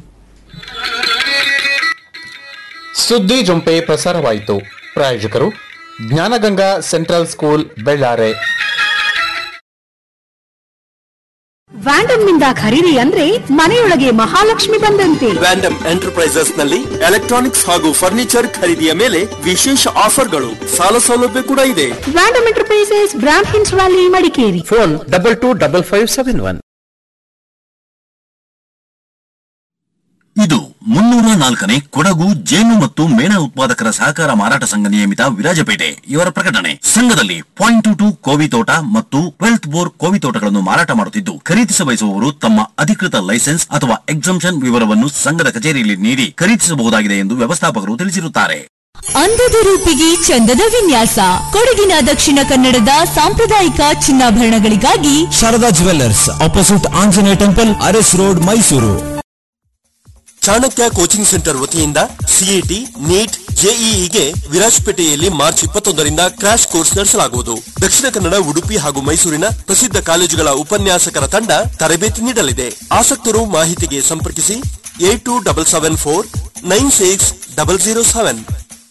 ಸುದ್ದಿ ಜೊಂಪೆ ಪ್ರಸಾರವಾಯಿತು ಪ್ರಾಯೋಜಕರು ಜ್ಞಾನಗಂಗಾ ಸೆಂಟ್ರಲ್ ಸ್ಕೂಲ್ ಬೆಳ್ಳಾರೆ ವ್ಯಾಂಡಮ್ ನಿಂದ ಖರೀದಿ ಅಂದ್ರೆ ಮನೆಯೊಳಗೆ ಮಹಾಲಕ್ಷ್ಮಿ ಬಂದಂತೆ ವ್ಯಾಂಡಮ್ ಎಂಟರ್ಪ್ರೈಸಸ್ ನಲ್ಲಿ ಎಲೆಕ್ಟ್ರಾನಿಕ್ಸ್ ಹಾಗೂ ಫರ್ನಿಚರ್ ಖರೀದಿಯ ಮೇಲೆ ವಿಶೇಷ ಆಫರ್ಗಳು ಸಾಲ ಸೌಲಭ್ಯ ಕೂಡ ಇದೆ ವ್ಯಾಂಡಮ್ ಎಂಟರ್ಪ್ರೈಸಸ್ ಬ್ರಾಂಡ್ ಹಿನ್ಸ್ valley Madikeri phone double two double five seven one ಇದು ಮುನ್ನೂರ ನಾಲ್ಕನೇ ಕೊಡಗು ಜೇನು ಮತ್ತು ಮೇಣ ಉತ್ಪಾದಕರ ಸಹಕಾರ ಮಾರಾಟ ಸಂಘ ನಿಯಮಿತ ವಿರಾಜಪೇಟೆ ಇವರ ಪ್ರಕಟಣೆ ಸಂಘದಲ್ಲಿ ಪಾಯಿಂಟ್ ಟು ಟು ಕೋವಿ ತೋಟ ಮತ್ತು ವೆಲ್ತ್ ಬೋರ್ ಕೋವಿ ತೋಟಗಳನ್ನು ಮಾರಾಟ ಮಾಡುತ್ತಿದ್ದು ಖರೀದಿಸ ಬಯಸುವವರು ತಮ್ಮ ಅಧಿಕೃತ ಲೈಸೆನ್ಸ್ ಅಥವಾ ಎಕ್ಸಂಪ್ಷನ್ ವಿವರವನ್ನು ಸಂಘದ ಕಚೇರಿಯಲ್ಲಿ ನೀಡಿ ಖರೀದಿಸಬಹುದಾಗಿದೆ ಎಂದು ವ್ಯವಸ್ಥಾಪಕರು ತಿಳಿಸಿರುತ್ತಾರೆ ಅಂದದ ರೂಪಿಗೆ ಚಂದದ ವಿನ್ಯಾಸ ಕೊಡಗಿನ ದಕ್ಷಿಣ ಕನ್ನಡದ ಸಾಂಪ್ರದಾಯಿಕ ಚಿನ್ನಾಭರಣಗಳಿಗಾಗಿ Sharada jewellers opposite Anjaneya temple Aras road Mysuru Chanakya coaching centre ವತಿಯಿಂದ ಸಿಇಟಿ ನೀಟ್ ಜೆಇಇಗೆ ವಿರಾಜಪೇಟೆಯಲ್ಲಿ ಮಾರ್ಚ್ ಇಪ್ಪತ್ತೊಂದರಿಂದ ಕ್ರಾಶ್ ಕೋರ್ಸ್ ನಡೆಸಲಾಗುವುದು ದಕ್ಷಿಣ ಕನ್ನಡ ಉಡುಪಿ ಹಾಗೂ ಮೈಸೂರಿನ ಪ್ರಸಿದ್ಧ ಕಾಲೇಜುಗಳ ಉಪನ್ಯಾಸಕರ ತಂಡ ತರಬೇತಿ ನೀಡಲಿದೆ ಆಸಕ್ತರು ಮಾಹಿತಿಗೆ ಸಂಪರ್ಕಿಸಿ eight two double seven four nine six double zero seven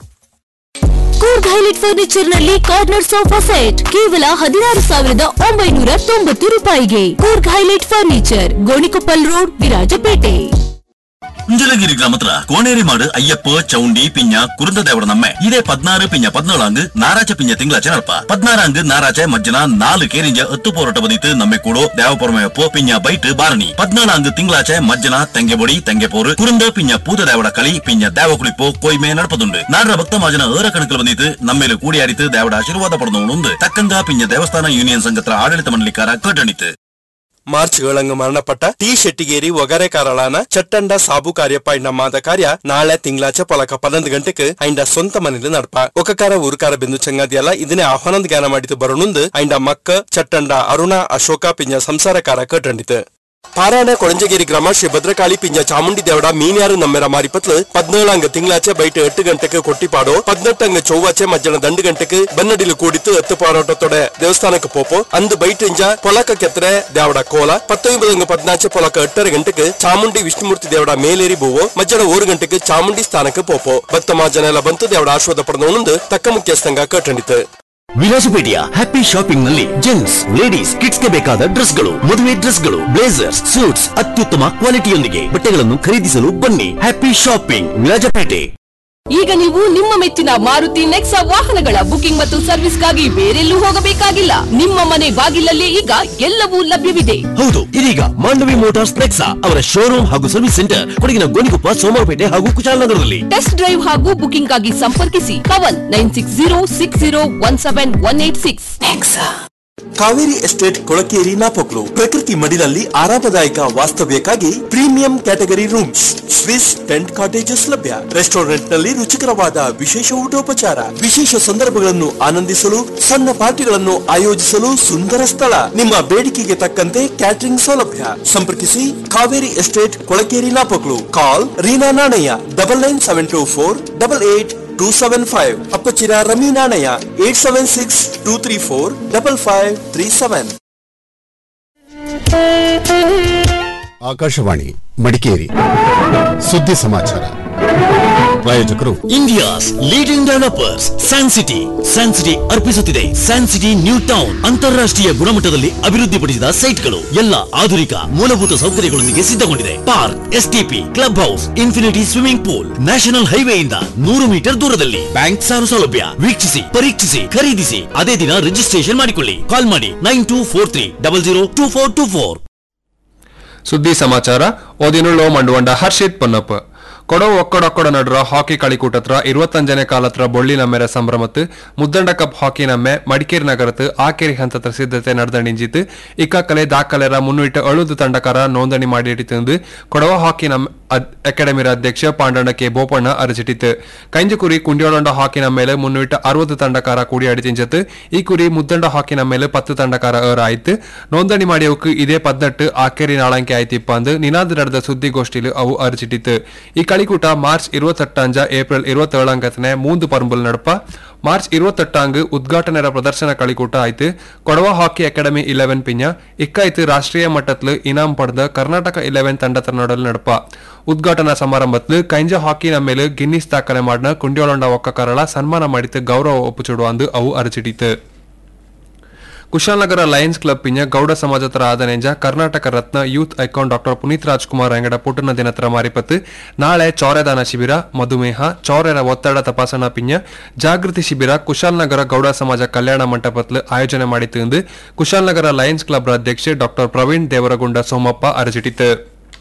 Coorg highlight furniture ನಲ್ಲಿ ಕಾರ್ನರ್ ಸೋಫಾ ಸೆಟ್ ಕೇವಲ ಹದಿನಾರು ಸಾವಿರದ ಒಂಬೈನೂರ ತೊಂಬತ್ತು ರೂಪಾಯಿಗೆ Coorg highlight furniture Gonikoppal road Virajpet കുഞ്ചലഗിരി ഗ്രാമത്തില കോണേരിമാട് അയ്യപ്പ് ചൗണ്ടി പിഞ്ഞ കുറുന്തദേവട നമ്മെ ഇതേ പതിനാറ് പിഞ്ഞ പതിനാലാങ്ക് നാരാച്ച പിഞ്ഞ തിങ്കളാച്ച നടപ്പ പതിനാറാങ്ക് നാരാച്ച മജ്ജന നാല് കേരിഞ്ച എത്തു പോರಾಟ ಬದಿತು നമ്മെ ಕೂಡೋ ದೇವಪೊರಮೆಯಪ್ಪು ಪಿഞ്ഞ ಬೈಟ್ ಬಾರಣಿ ಪದ್ನಾಲಾಂಗ್ ತಿಂಗಳಾಚೆ ಮಜ್ಜನ ತೆಂಗೆಬೊಡಿ ತೆಂಗೆಪೋರು ಕುರುಂದ ಪಿഞ്ഞ ಪೂತ ದೇವಡ കളി ಪಿഞ്ഞ ದೇವ ಕುಳಿಪೋ ಕೊಯ್ಮೆ നടപ്പതുണ്ട് നാടര ഭക്തമാജന ഏറെ കണക്കിൽ വന്നിട്ട് നമ്മിൽ കൂടിയാടിത്ത് ദേവട ആശീർവാദ ಪಡೆದವನುಂದು ತಕ್ಕಂಗ ಪಿഞ്ഞ ದೇವಸ್ಥಾನ ಯೂನಿಯನ್ ಸಂಘತ್ರ ಆಡಳಿತ ಮಂಡಳಿಕಾರ ಕಟ್ಟಣಿತು ಮಾರ್ಚ್ ಏಳಂಗ ಮರಣಪಟ್ಟ ಟಿ ಶೆಟ್ಟಿಗೇರಿ ಒಗರೆ ಕಾರಳಾನ ಚಟ್ಟಂಡ ಸಾಬು ಕಾರ್ಯಪ್ಪ ಇಂಡ ಮಾದ ಕಾರ್ಯ ನಾಳೆ ತಿಂಗಳಾಚೆ ಪೊಲಕ ಪನ್ನೊಂದು ಗಂಟೆಗೆ ಐಂಡ ಸ್ವಂತ ಮನೇಲಿ ನಡಪ ಒಕಕಾರ ಊರುಕಾರ ಬೆಂದು ಚಂಗಾದಿಯಲ್ಲ ಇದನ್ನೇ ಆಹ್ವಾನದ ಜ್ಞಾನ ಮಾಡಿತು ಬರೋಣುಂದು ಐಂಡ ಮಕ್ಕ ಚಟ್ಟಂಡ ಅರುಣ ಅಶೋಕ ಪಿಂಜ ಸಂಸಾರಕಾರ ಕಟ್ಟಂಡಿತು ಪಾರಾಯಣ ಕೊಳಂಜಗಿರಿ ಗ್ರಾಮ ಶ್ರೀ ಭದ್ರಕಾಳಿ ಪಿಂಜ ಚಾಮುಂಡಿ ದೇವಡ ಮೀನ್ಯಾರು ನಮ್ಮೆರ ಮಾರಿಪತ್ಲು ಪದ್ನೇಳಂಗ ತಿಂಗಳಾಚೆ ಬೈಟ್ ಎಟ್ಟು ಗಂಟೆಗೆ ಕೊಟ್ಟಿಪಾಡೋ ಪದ್ನೆಟ್ಟಂಗ ಚೌವಾಚೆ ಮಧ್ಯಾಹ್ನ ದಂಡು ಗಂಟೆಗೆ ಬನ್ನಡಿಲು ಕೂಡಿತು ಎತ್ತು ಪಾರಾಟத்தோட ದೇವಸ್ಥಾನಕ್ಕೆ ಪೋಪೋ ಅಂದು ಬೈಟ್ ಇಂಜ ಪೊಲಕ ಕೆತ್ತರೆ ದೇವಡ ಕೋಲ ಪತ್ತೊಂಬದಂಗ ಪದ್ನಾಚೆ ಪೊಲಕ ಎಟ್ಟರ ಗಂಟೆಗೆ ಚಾಮುಂಡಿ ವಿಷ್ಣುಮೂರ್ತಿ ದೇವಡ ಮೇಲೇರಿ ಬೂವೋ ಮಧ್ಯಾಹ್ನ ಓರು ಗಂಟೆಗೆ ಚಾಮುಂಡಿ ಸ್ಥಾನಕ್ಕೆ ಪೋಪೋ ಭಕ್ತ ಮಾಜನ ಎಲ್ಲ ಬಂತು ದೇವಡ ಆಶ್ವಾದ ಪಡೆದವನೊಂದು ತಕ್ಕ ಮುಖ್ಯಸ್ಥಂಗ ಕಟ್ಟಂಡಿತು ವಿಲಾಸಪೇಟೆಯ ಹ್ಯಾಪಿ ಶಾಪಿಂಗ್ ನಲ್ಲಿ ಜೆಂಟ್ಸ್ ಲೇಡೀಸ್ ಕಿಡ್ಸ್ ಗೆ ಬೇಕಾದ ಡ್ರೆಸ್ ಗಳು ಮದುವೆ ಡ್ರೆಸ್ ಗಳು ಬ್ಲೇಸರ್ಸ್ ಸೂಟ್ಸ್ ಅತ್ಯುತ್ತಮ ಕ್ವಾಲಿಟಿಯೊಂದಿಗೆ ಬಟ್ಟೆಗಳನ್ನು ಖರೀದಿಸಲು ಬನ್ನಿ ಹ್ಯಾಪಿ ಶಾಪಿಂಗ್ ವಿರಾಜಪೇಟೆ ಈಗ ನೀವು ನಿಮ್ಮ ಮೆಚ್ಚಿನ ಮಾರುತಿ ನೆಕ್ಸಾ ವಾಹನಗಳ ಬುಕಿಂಗ್ ಮತ್ತು ಸರ್ವಿಸ್ಗಾಗಿ ಬೇರೆಲ್ಲೂ ಹೋಗಬೇಕಾಗಿಲ್ಲ ನಿಮ್ಮ ಮನೆ ಬಾಗಿಲಲ್ಲೇ ಈಗ ಎಲ್ಲವೂ ಲಭ್ಯವಿದೆ ಹೌದು ಇದೀಗ ಮಾಂಡವಿ ಮೋಟಾರ್ಸ್ ನೆಕ್ಸಾ ಅವರ ಶೋರೂಮ್ ಹಾಗೂ ಸರ್ವಿಸ್ ಸೆಂಟರ್ ಕೊಡಗಿನ ಗೋಣಿಕೊಪ್ಪ ಸೋಮವಾರಪೇಟೆ ಹಾಗೂ ಕುಶಾಲನಗರದಲ್ಲಿ ಟೆಸ್ಟ್ ಡ್ರೈವ್ ಹಾಗೂ ಬುಕಿಂಗ್ ಆಗಿ ಸಂಪರ್ಕಿಸಿ Pavan nine six zero six zero one seven one eight six Kaveri estate Kolakeri Napoklu ಪ್ರಕೃತಿ ಮಡಿಲಲ್ಲಿ ಆರಾಮದಾಯಕ ವಾಸ್ತವ್ಯಕ್ಕಾಗಿ premium category rooms swiss tent cottages ಲಭ್ಯ ರೆಸ್ಟೋರೆಂಟ್ ನಲ್ಲಿ ರುಚಿಕರವಾದ ವಿಶೇಷ ಊಟೋಪಚಾರ ವಿಶೇಷ ಸಂದರ್ಭಗಳನ್ನು ಆನಂದಿಸಲು ಸಣ್ಣ ಪಾರ್ಟಿಗಳನ್ನು ಆಯೋಜಿಸಲು ಸುಂದರ ಸ್ಥಳ ನಿಮ್ಮ ಬೇಡಿಕೆಗೆ ತಕ್ಕಂತೆ ಕ್ಯಾಟರಿಂಗ್ ಸೌಲಭ್ಯ ಸಂಪರ್ಕಿಸಿ Kaveri estate Kolakeri Napoklu call Reena Nanaiah double nine seven two four double eight two seven five Appachira Ramee Nanaiah eight seven six two three four double five three seven Akashvani Madikeri ಸುದ್ದಿ ಸಮಾಚಾರ ಪ್ರಾಯೋಜಕರು India's leading developers San City San City ಅರ್ಪಿಸುತ್ತಿದೆ ಸ್ಯಾನ್ ಸಿಟಿ ನ್ಯೂ ಟೌನ್ ಅಂತಾರಾಷ್ಟ್ರೀಯ ಗುಣಮಟ್ಟದಲ್ಲಿ ಅಭಿವೃದ್ಧಿಪಡಿಸಿದ ಸೈಟ್ಗಳು ಎಲ್ಲ ಆಧುನಿಕ ಮೂಲಭೂತ ಸೌಕರ್ಯಗಳೊಂದಿಗೆ ಸಿದ್ಧಗೊಂಡಿದೆ park STP club house infinity swimming pool national ಹೈವೇಯಿಂದ ನೂರು ಮೀಟರ್ ದೂರದಲ್ಲಿ ಬ್ಯಾಂಕ್ ಸಾಲ ಸೌಲಭ್ಯ ವೀಕ್ಷಿಸಿ ಪರೀಕ್ಷಿಸಿ ಖರೀದಿಸಿ ಅದೇ ದಿನ ರಿಜಿಸ್ಟ್ರೇಷನ್ ಮಾಡಿಕೊಳ್ಳಿ ಕಾಲ್ ಮಾಡಿ nine two four three double zero two four two four ಸುದ್ದಿ ಸಮಾಚಾರ ಓದಿನುಳ್ಳೋ ಮಂಡುವಂಡ ಹರ್ಷಿತ್ ಪೊನ್ನಪ್ಪ ಕೊಡೋ ಒಕ್ಕಡೊಕ್ಕಡ ನಡುವ ಹಾಕಿ കളിക്കൂട്ടത്ര ഇരുപത്തഞ്ചനെ കാലത്ര ബൊള്ളി നമ്മരെ സംഭ്രമത്ത് മുദ്ദണ്ട ಕಪ್ ಹಾಕಿ ನಮ್ಮೆ ಮಡಿಕೇರಿ ನಗರത്ത് ಆಕೇರಿ ಹಂತದ ಸಿದ್ಧತೆ ನಡೆದಣಿಂಜಿತ್ತು ಇಕ್ಕಕ್ಕಲೆ ದಾಖಲೆರ ಮುನ್ನಿಟ್ಟು ಅಳುದು ತಂಡಕಾರ ನೋಂದಣಿ ಮಾಡಿಟ್ಟಿದ್ದು ಕೊಡವ ಹಾಕಿ ನಮ್ಮ ಅಕಾಡೆಮಿರ ಅಧ್ಯಕ್ಷ ಪಾಂಡಣ್ಣ ಕೆ ಬೋಪಣ್ಣ ಅರಚಿಟ್ಟಿತ್ತು ಕೈಂಜಕುರಿ ಕುಂಡಿಯೋಳಂಡ ಹಾಕಿನ ಮೇಲೆ ಮುನ್ನಿಟ್ಟು ಅರವತ್ತು ತಂಡಕಾರ ಕೂಡಿ ಅಡಿತಿಂಜತ್ತು ಈ ಕುರಿ ಮುದ್ದಂಡ ಹಾಕಿನ ಮೇಲೆ ಪತ್ತು ತಂಡಕಾರ ಏರ್ ಆಯ್ತು ನೋಂದಣಿ ಮಾಡಿಯವಕ್ಕೆ ಇದೇ ಪದ್ನೆಟ್ಟು ಆಕೇರಿ ನಾಳಂಕೆ ಆಯ್ತಿಪ್ಪ ಅಂದು ನಿನಾದ ನಡೆದ ಸುದ್ದಿಗೋಷ್ಠಿಲು ಅವು ಅರಚಿಟ್ಟಿತ್ತು ಈ കളിക്കൂട്ട മാർച്ച് ഇരുപത്തെട്ടഞ്ച് ഏപ്രിൽ ഇരുപത്തേഴാങ്കത്തിന് മൂന്ന് പറമ്പിൽ നടപ്പ മാർച്ച് ഇരുപത്തെട്ടാങ്ക് ഉദ്ഘാടനര പ്രദർശന കളിക്കൂട്ട ആയിട്ട് കൊടവ ಹಾಕಿ ಅಕಾಡೆಮಿ ಇಲೆವೆನ್ ಪಿಂಜ ಇಕ್ಕಾಯ್ತು ರಾಷ್ಟ್ರೀಯ ಮಟ್ಟದಲ್ಲಿ ಇನಾಮ್ ಪಡೆದ ಕರ್ನಾಟಕ ಇಲೆವೆನ್ ತಂಡದ ನಡಲ್ ನಡಪ ಉದ್ಘಾಟನಾ ಸಮಾರಂಭದಲ್ಲಿ ಕೈಂಜ ಹಾಕಿನ ಮೇಲೆ ಗಿನ್ನಿಸ್ ದಾಖಲೆ ಮಾಡಿದ ಕುಂಡ್ಯೋಳಂಡ ಒಕ್ಕಕಾರಳ ಸನ್ಮಾನ ಮಾಡಿದ್ದು ಗೌರವ ಒಪ್ಪುಚುಡು ಅಂದು ಅವು ಅರಚಿಡಿತು ಕುಶಾಲನಗರ ಲಯನ್ಸ್ ಕ್ಲಬ್ ಪಿಂಜ ಗೌಡ ಸಮಾಜತರ ಆದನೆಂಜ Karnataka Ratna youth icon doctor Puneeth Rajkumar ಅಂಗಡ ಪುಟ್ಟನ ದಿನತ್ರ ಮಾರಿಪತ್ತು ನಾಳೆ ಚೌರೆದಾನ ಶಿಬಿರ ಮಧುಮೇಹ ಚೌರ್ಯರ ಒತ್ತಡ ತಪಾಸಣಾ ಪಿಂಜ ಜಾಗೃತಿ ಶಿಬಿರ ಕುಶಾಲನಗರ ಗೌಡ ಸಮಾಜ ಕಲ್ಯಾಣ ಮಂಟಪತ್ಲು ಆಯೋಜನೆ ಮಾಡಿತ್ತು ಎಂದು ಕುಶಾಲನಗರ ಲಯನ್ಸ್ ಕ್ಲಬ್ ಅಧ್ಯಕ್ಷೆ ಡಾಕ್ಟರ್ ಪ್ರವೀಣ್ ದೇವರಗುಂಡ ಸೋಮಪ್ಪ ಅರಚಿಟ್ಟಿತು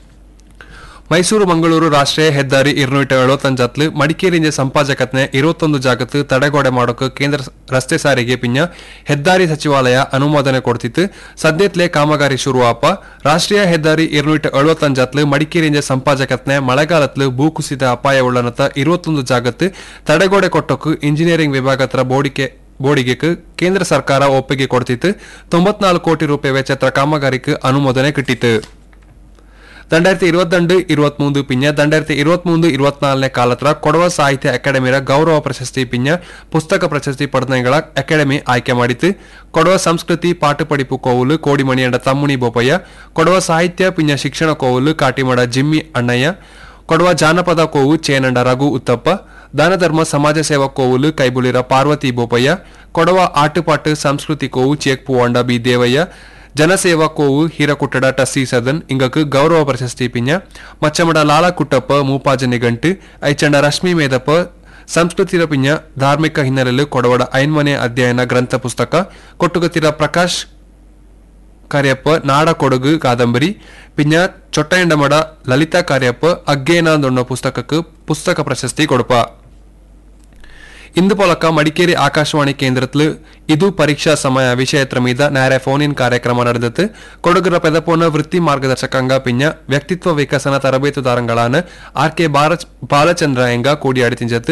ಮೈಸೂರು ಮಂಗಳೂರು ರಾಷ್ಟ್ರೀಯ ಹೆದ್ದಾರಿ ഇരുന്നൂറ്റി എഴുപത്തഞ്ചത്തില് മടിക്കേരിഞ്ച ಸಂಪಾಜಕತ್ನೆ ഇരുപത്തൊന്ന് ಜಾಗತ್ತು ತಡೆಗೋಡೆ ಮಾಡೋಕೆ ಕೇಂದ್ರ ರಸ್ತೆ ಸಾರಿಗೆ ಪಿಂಜ ಹೆದ್ದಾರಿ ಸಚಿವಾಲಯ ಅನುಮೋದನೆ ಕೊಡ್ತಿತ್ತು ಸದ್ಯತ್ಲೆ ಕಾಮಗಾರಿ ಶುರುವಾಪ ರಾಷ್ಟ್ರೀಯ ಹೆದ್ದಾರಿ ഇരുന്നൂറ്റി ಎಳುವತ್ತಂಜತ್ಲು ಮಡಿಕೇರಿಯಿಂದ ಸಂಪಾಜಕತ್ನೆ ಮಳೆಗಾಲತ್ಲು ಭೂಕುಸಿತ ಅಪಾಯ ಉಳ್ಳನತ ഇരുപത്തൊന്ന് ಜಾಗತ್ತು ತಡೆಗೋಡೆ ಕೊಟ್ಟೋಕು ಇಂಜಿನಿಯರಿಂಗ್ ವಿಭಾಗತ್ರ ಬೋಡಿಕೆ ಬೋಡಿಗೆக்கு ಕೇಂದ್ರ ಸರ್ಕಾರ ಒಪ್ಪಿಗೆ ಕೊಡ್ತಿತ್ತು ತೊಂಬತ್ನಾಲ್ಕು ಕೋಟಿ ರೂಪಾಯಿ ವೆಚ್ಚತ್ರ ಕಾಮಗಾರಿக்கு ಅನುಮೋದನೆ ಕಿಟ್ಟಿತ್ತು രണ്ടായിരത്തി ഇരുപത്തിരണ്ട് ഇരുപത്തിമൂന്ന് പിന്നെ രണ്ടായിരത്തി ഇരുപത്തിമൂന്ന് ഇരുപത്തിനാലിനെ കാലത്ര ಕೊಡವ ಸಾಹಿತ್ಯ ಅಕಾಡೆಮಿಯ ಗೌರವ ಪ್ರಶಸ್ತಿ ಪಿಂಜ ಪುಸ್ತಕ ಪ್ರಶಸ್ತಿ ಪಡೆದಗಳ ಅಕಾಡೆಮಿ ಆಯ್ಕೆ ಮಾಡಿತ್ತು ಕೊಡವ ಸಂಸ್ಕೃತಿ ಪಾಠ ಪಡಿಪು ಕೋವುಲು ಕೋಡಿಮಣಿಯಂಡ ತಮ್ಮುಣಿ ಬೋಪಯ್ಯ ಕೊಡವ ಸಾಹಿತ್ಯ ಪಿಂಜ ಶಿಕ್ಷಣ ಕೋವುಲು ಕಾಟಿಮಡ ಜಿಮ್ಮಿ ಅಣ್ಣಯ್ಯ ಕೊಡವ ಜಾನಪದ ಕೋವು ಚೇನಂಡ ರಘು ಉತ್ತಪ್ಪ ದಾನಧರ್ಮ ಸಮಾಜ ಸೇವಾ ಕೋವುಲು ಕೈಬುಲಿರ ಪಾರ್ವತಿ ಬೋಪಯ್ಯ ಕೊಡವ ಆಟುಪಾಟು ಸಂಸ್ಕೃತಿ ಕೋವು ಚೇಕ್ ಪೂವಂಡ ಬಿ ದೇವಯ್ಯ ಜನಸೇವಾ ಕೋವು ಹೀರಕುಟ್ಟಡ ಟಸ್ಸಿ ಸದನ್ ಇಂಗಕ್ ಗೌರವ ಪ್ರಶಸ್ತಿ ಪಿಂಜ ಮಚ್ಚಮಡ ಲಾಲ ಕುಟ್ಟಪ್ಪ ಮೂಪಾಜ ನಿಘಂಟು ಐಚಂಡ ರಶ್ಮಿ ಮೇದಪ್ಪ ಸಂಸ್ಕೃತಿರ ಪಿಂಜ ಧಾರ್ಮಿಕ ಹಿನ್ನೆಲೆಯಲ್ಲಿ ಕೊಡವಡ ಐನ್ಮನೆ ಅಧ್ಯಯನ ಗ್ರಂಥ ಪುಸ್ತಕ ಕೊಟ್ಟುಗತ್ತಿರ ಪ್ರಕಾಶ್ ಕಾರ್ಯಪ್ಪ ನಾಡ ಕೊಡಗು ಕಾದಂಬರಿ ಪಿಂಜ ಚೊಟ್ಟಯಂಡಮಡ ಲಲಿತಾ ಕಾರ್ಯಪ್ಪ ಅಗ್ಗೇನಾದೊಣ್ಣ ಪುಸ್ತಕಕ್ಕೆ ಪುಸ್ತಕ ಪ್ರಶಸ್ತಿ ಕೊಡಪ ಇಂದು ಪೊಲಕ ಮಡಿಕೇರಿ ಆಕಾಶವಾಣಿ ಕೇಂದ್ರത്തിൽ ಇದು ಪರೀಕ್ಷಾ ಸಮಯ ವಿಷಯತ್ರ ಮೀದ ನೇರ ಫೋನ್ ಇನ್ ಕಾರ್ಯಕ್ರಮ ನಡೆದಿತ್ತು ಕೊಡಗರ ಪೆದಪೋನ ವೃತ್ತಿ ಮಾರ್ಗದರ್ಶಕಂಗ ಪಿಂಜ ವ್ಯಕ್ತಿತ್ವ ವಿಕಸನ ತರಬೇತುದಾರಂಗಳಾನ ಆರ್ ಕೆ ಬಾಲಚಂದ್ರ ಎಂಗ ಕೂಡಿಯಾಡಿ ತಿಂಜತ್ತು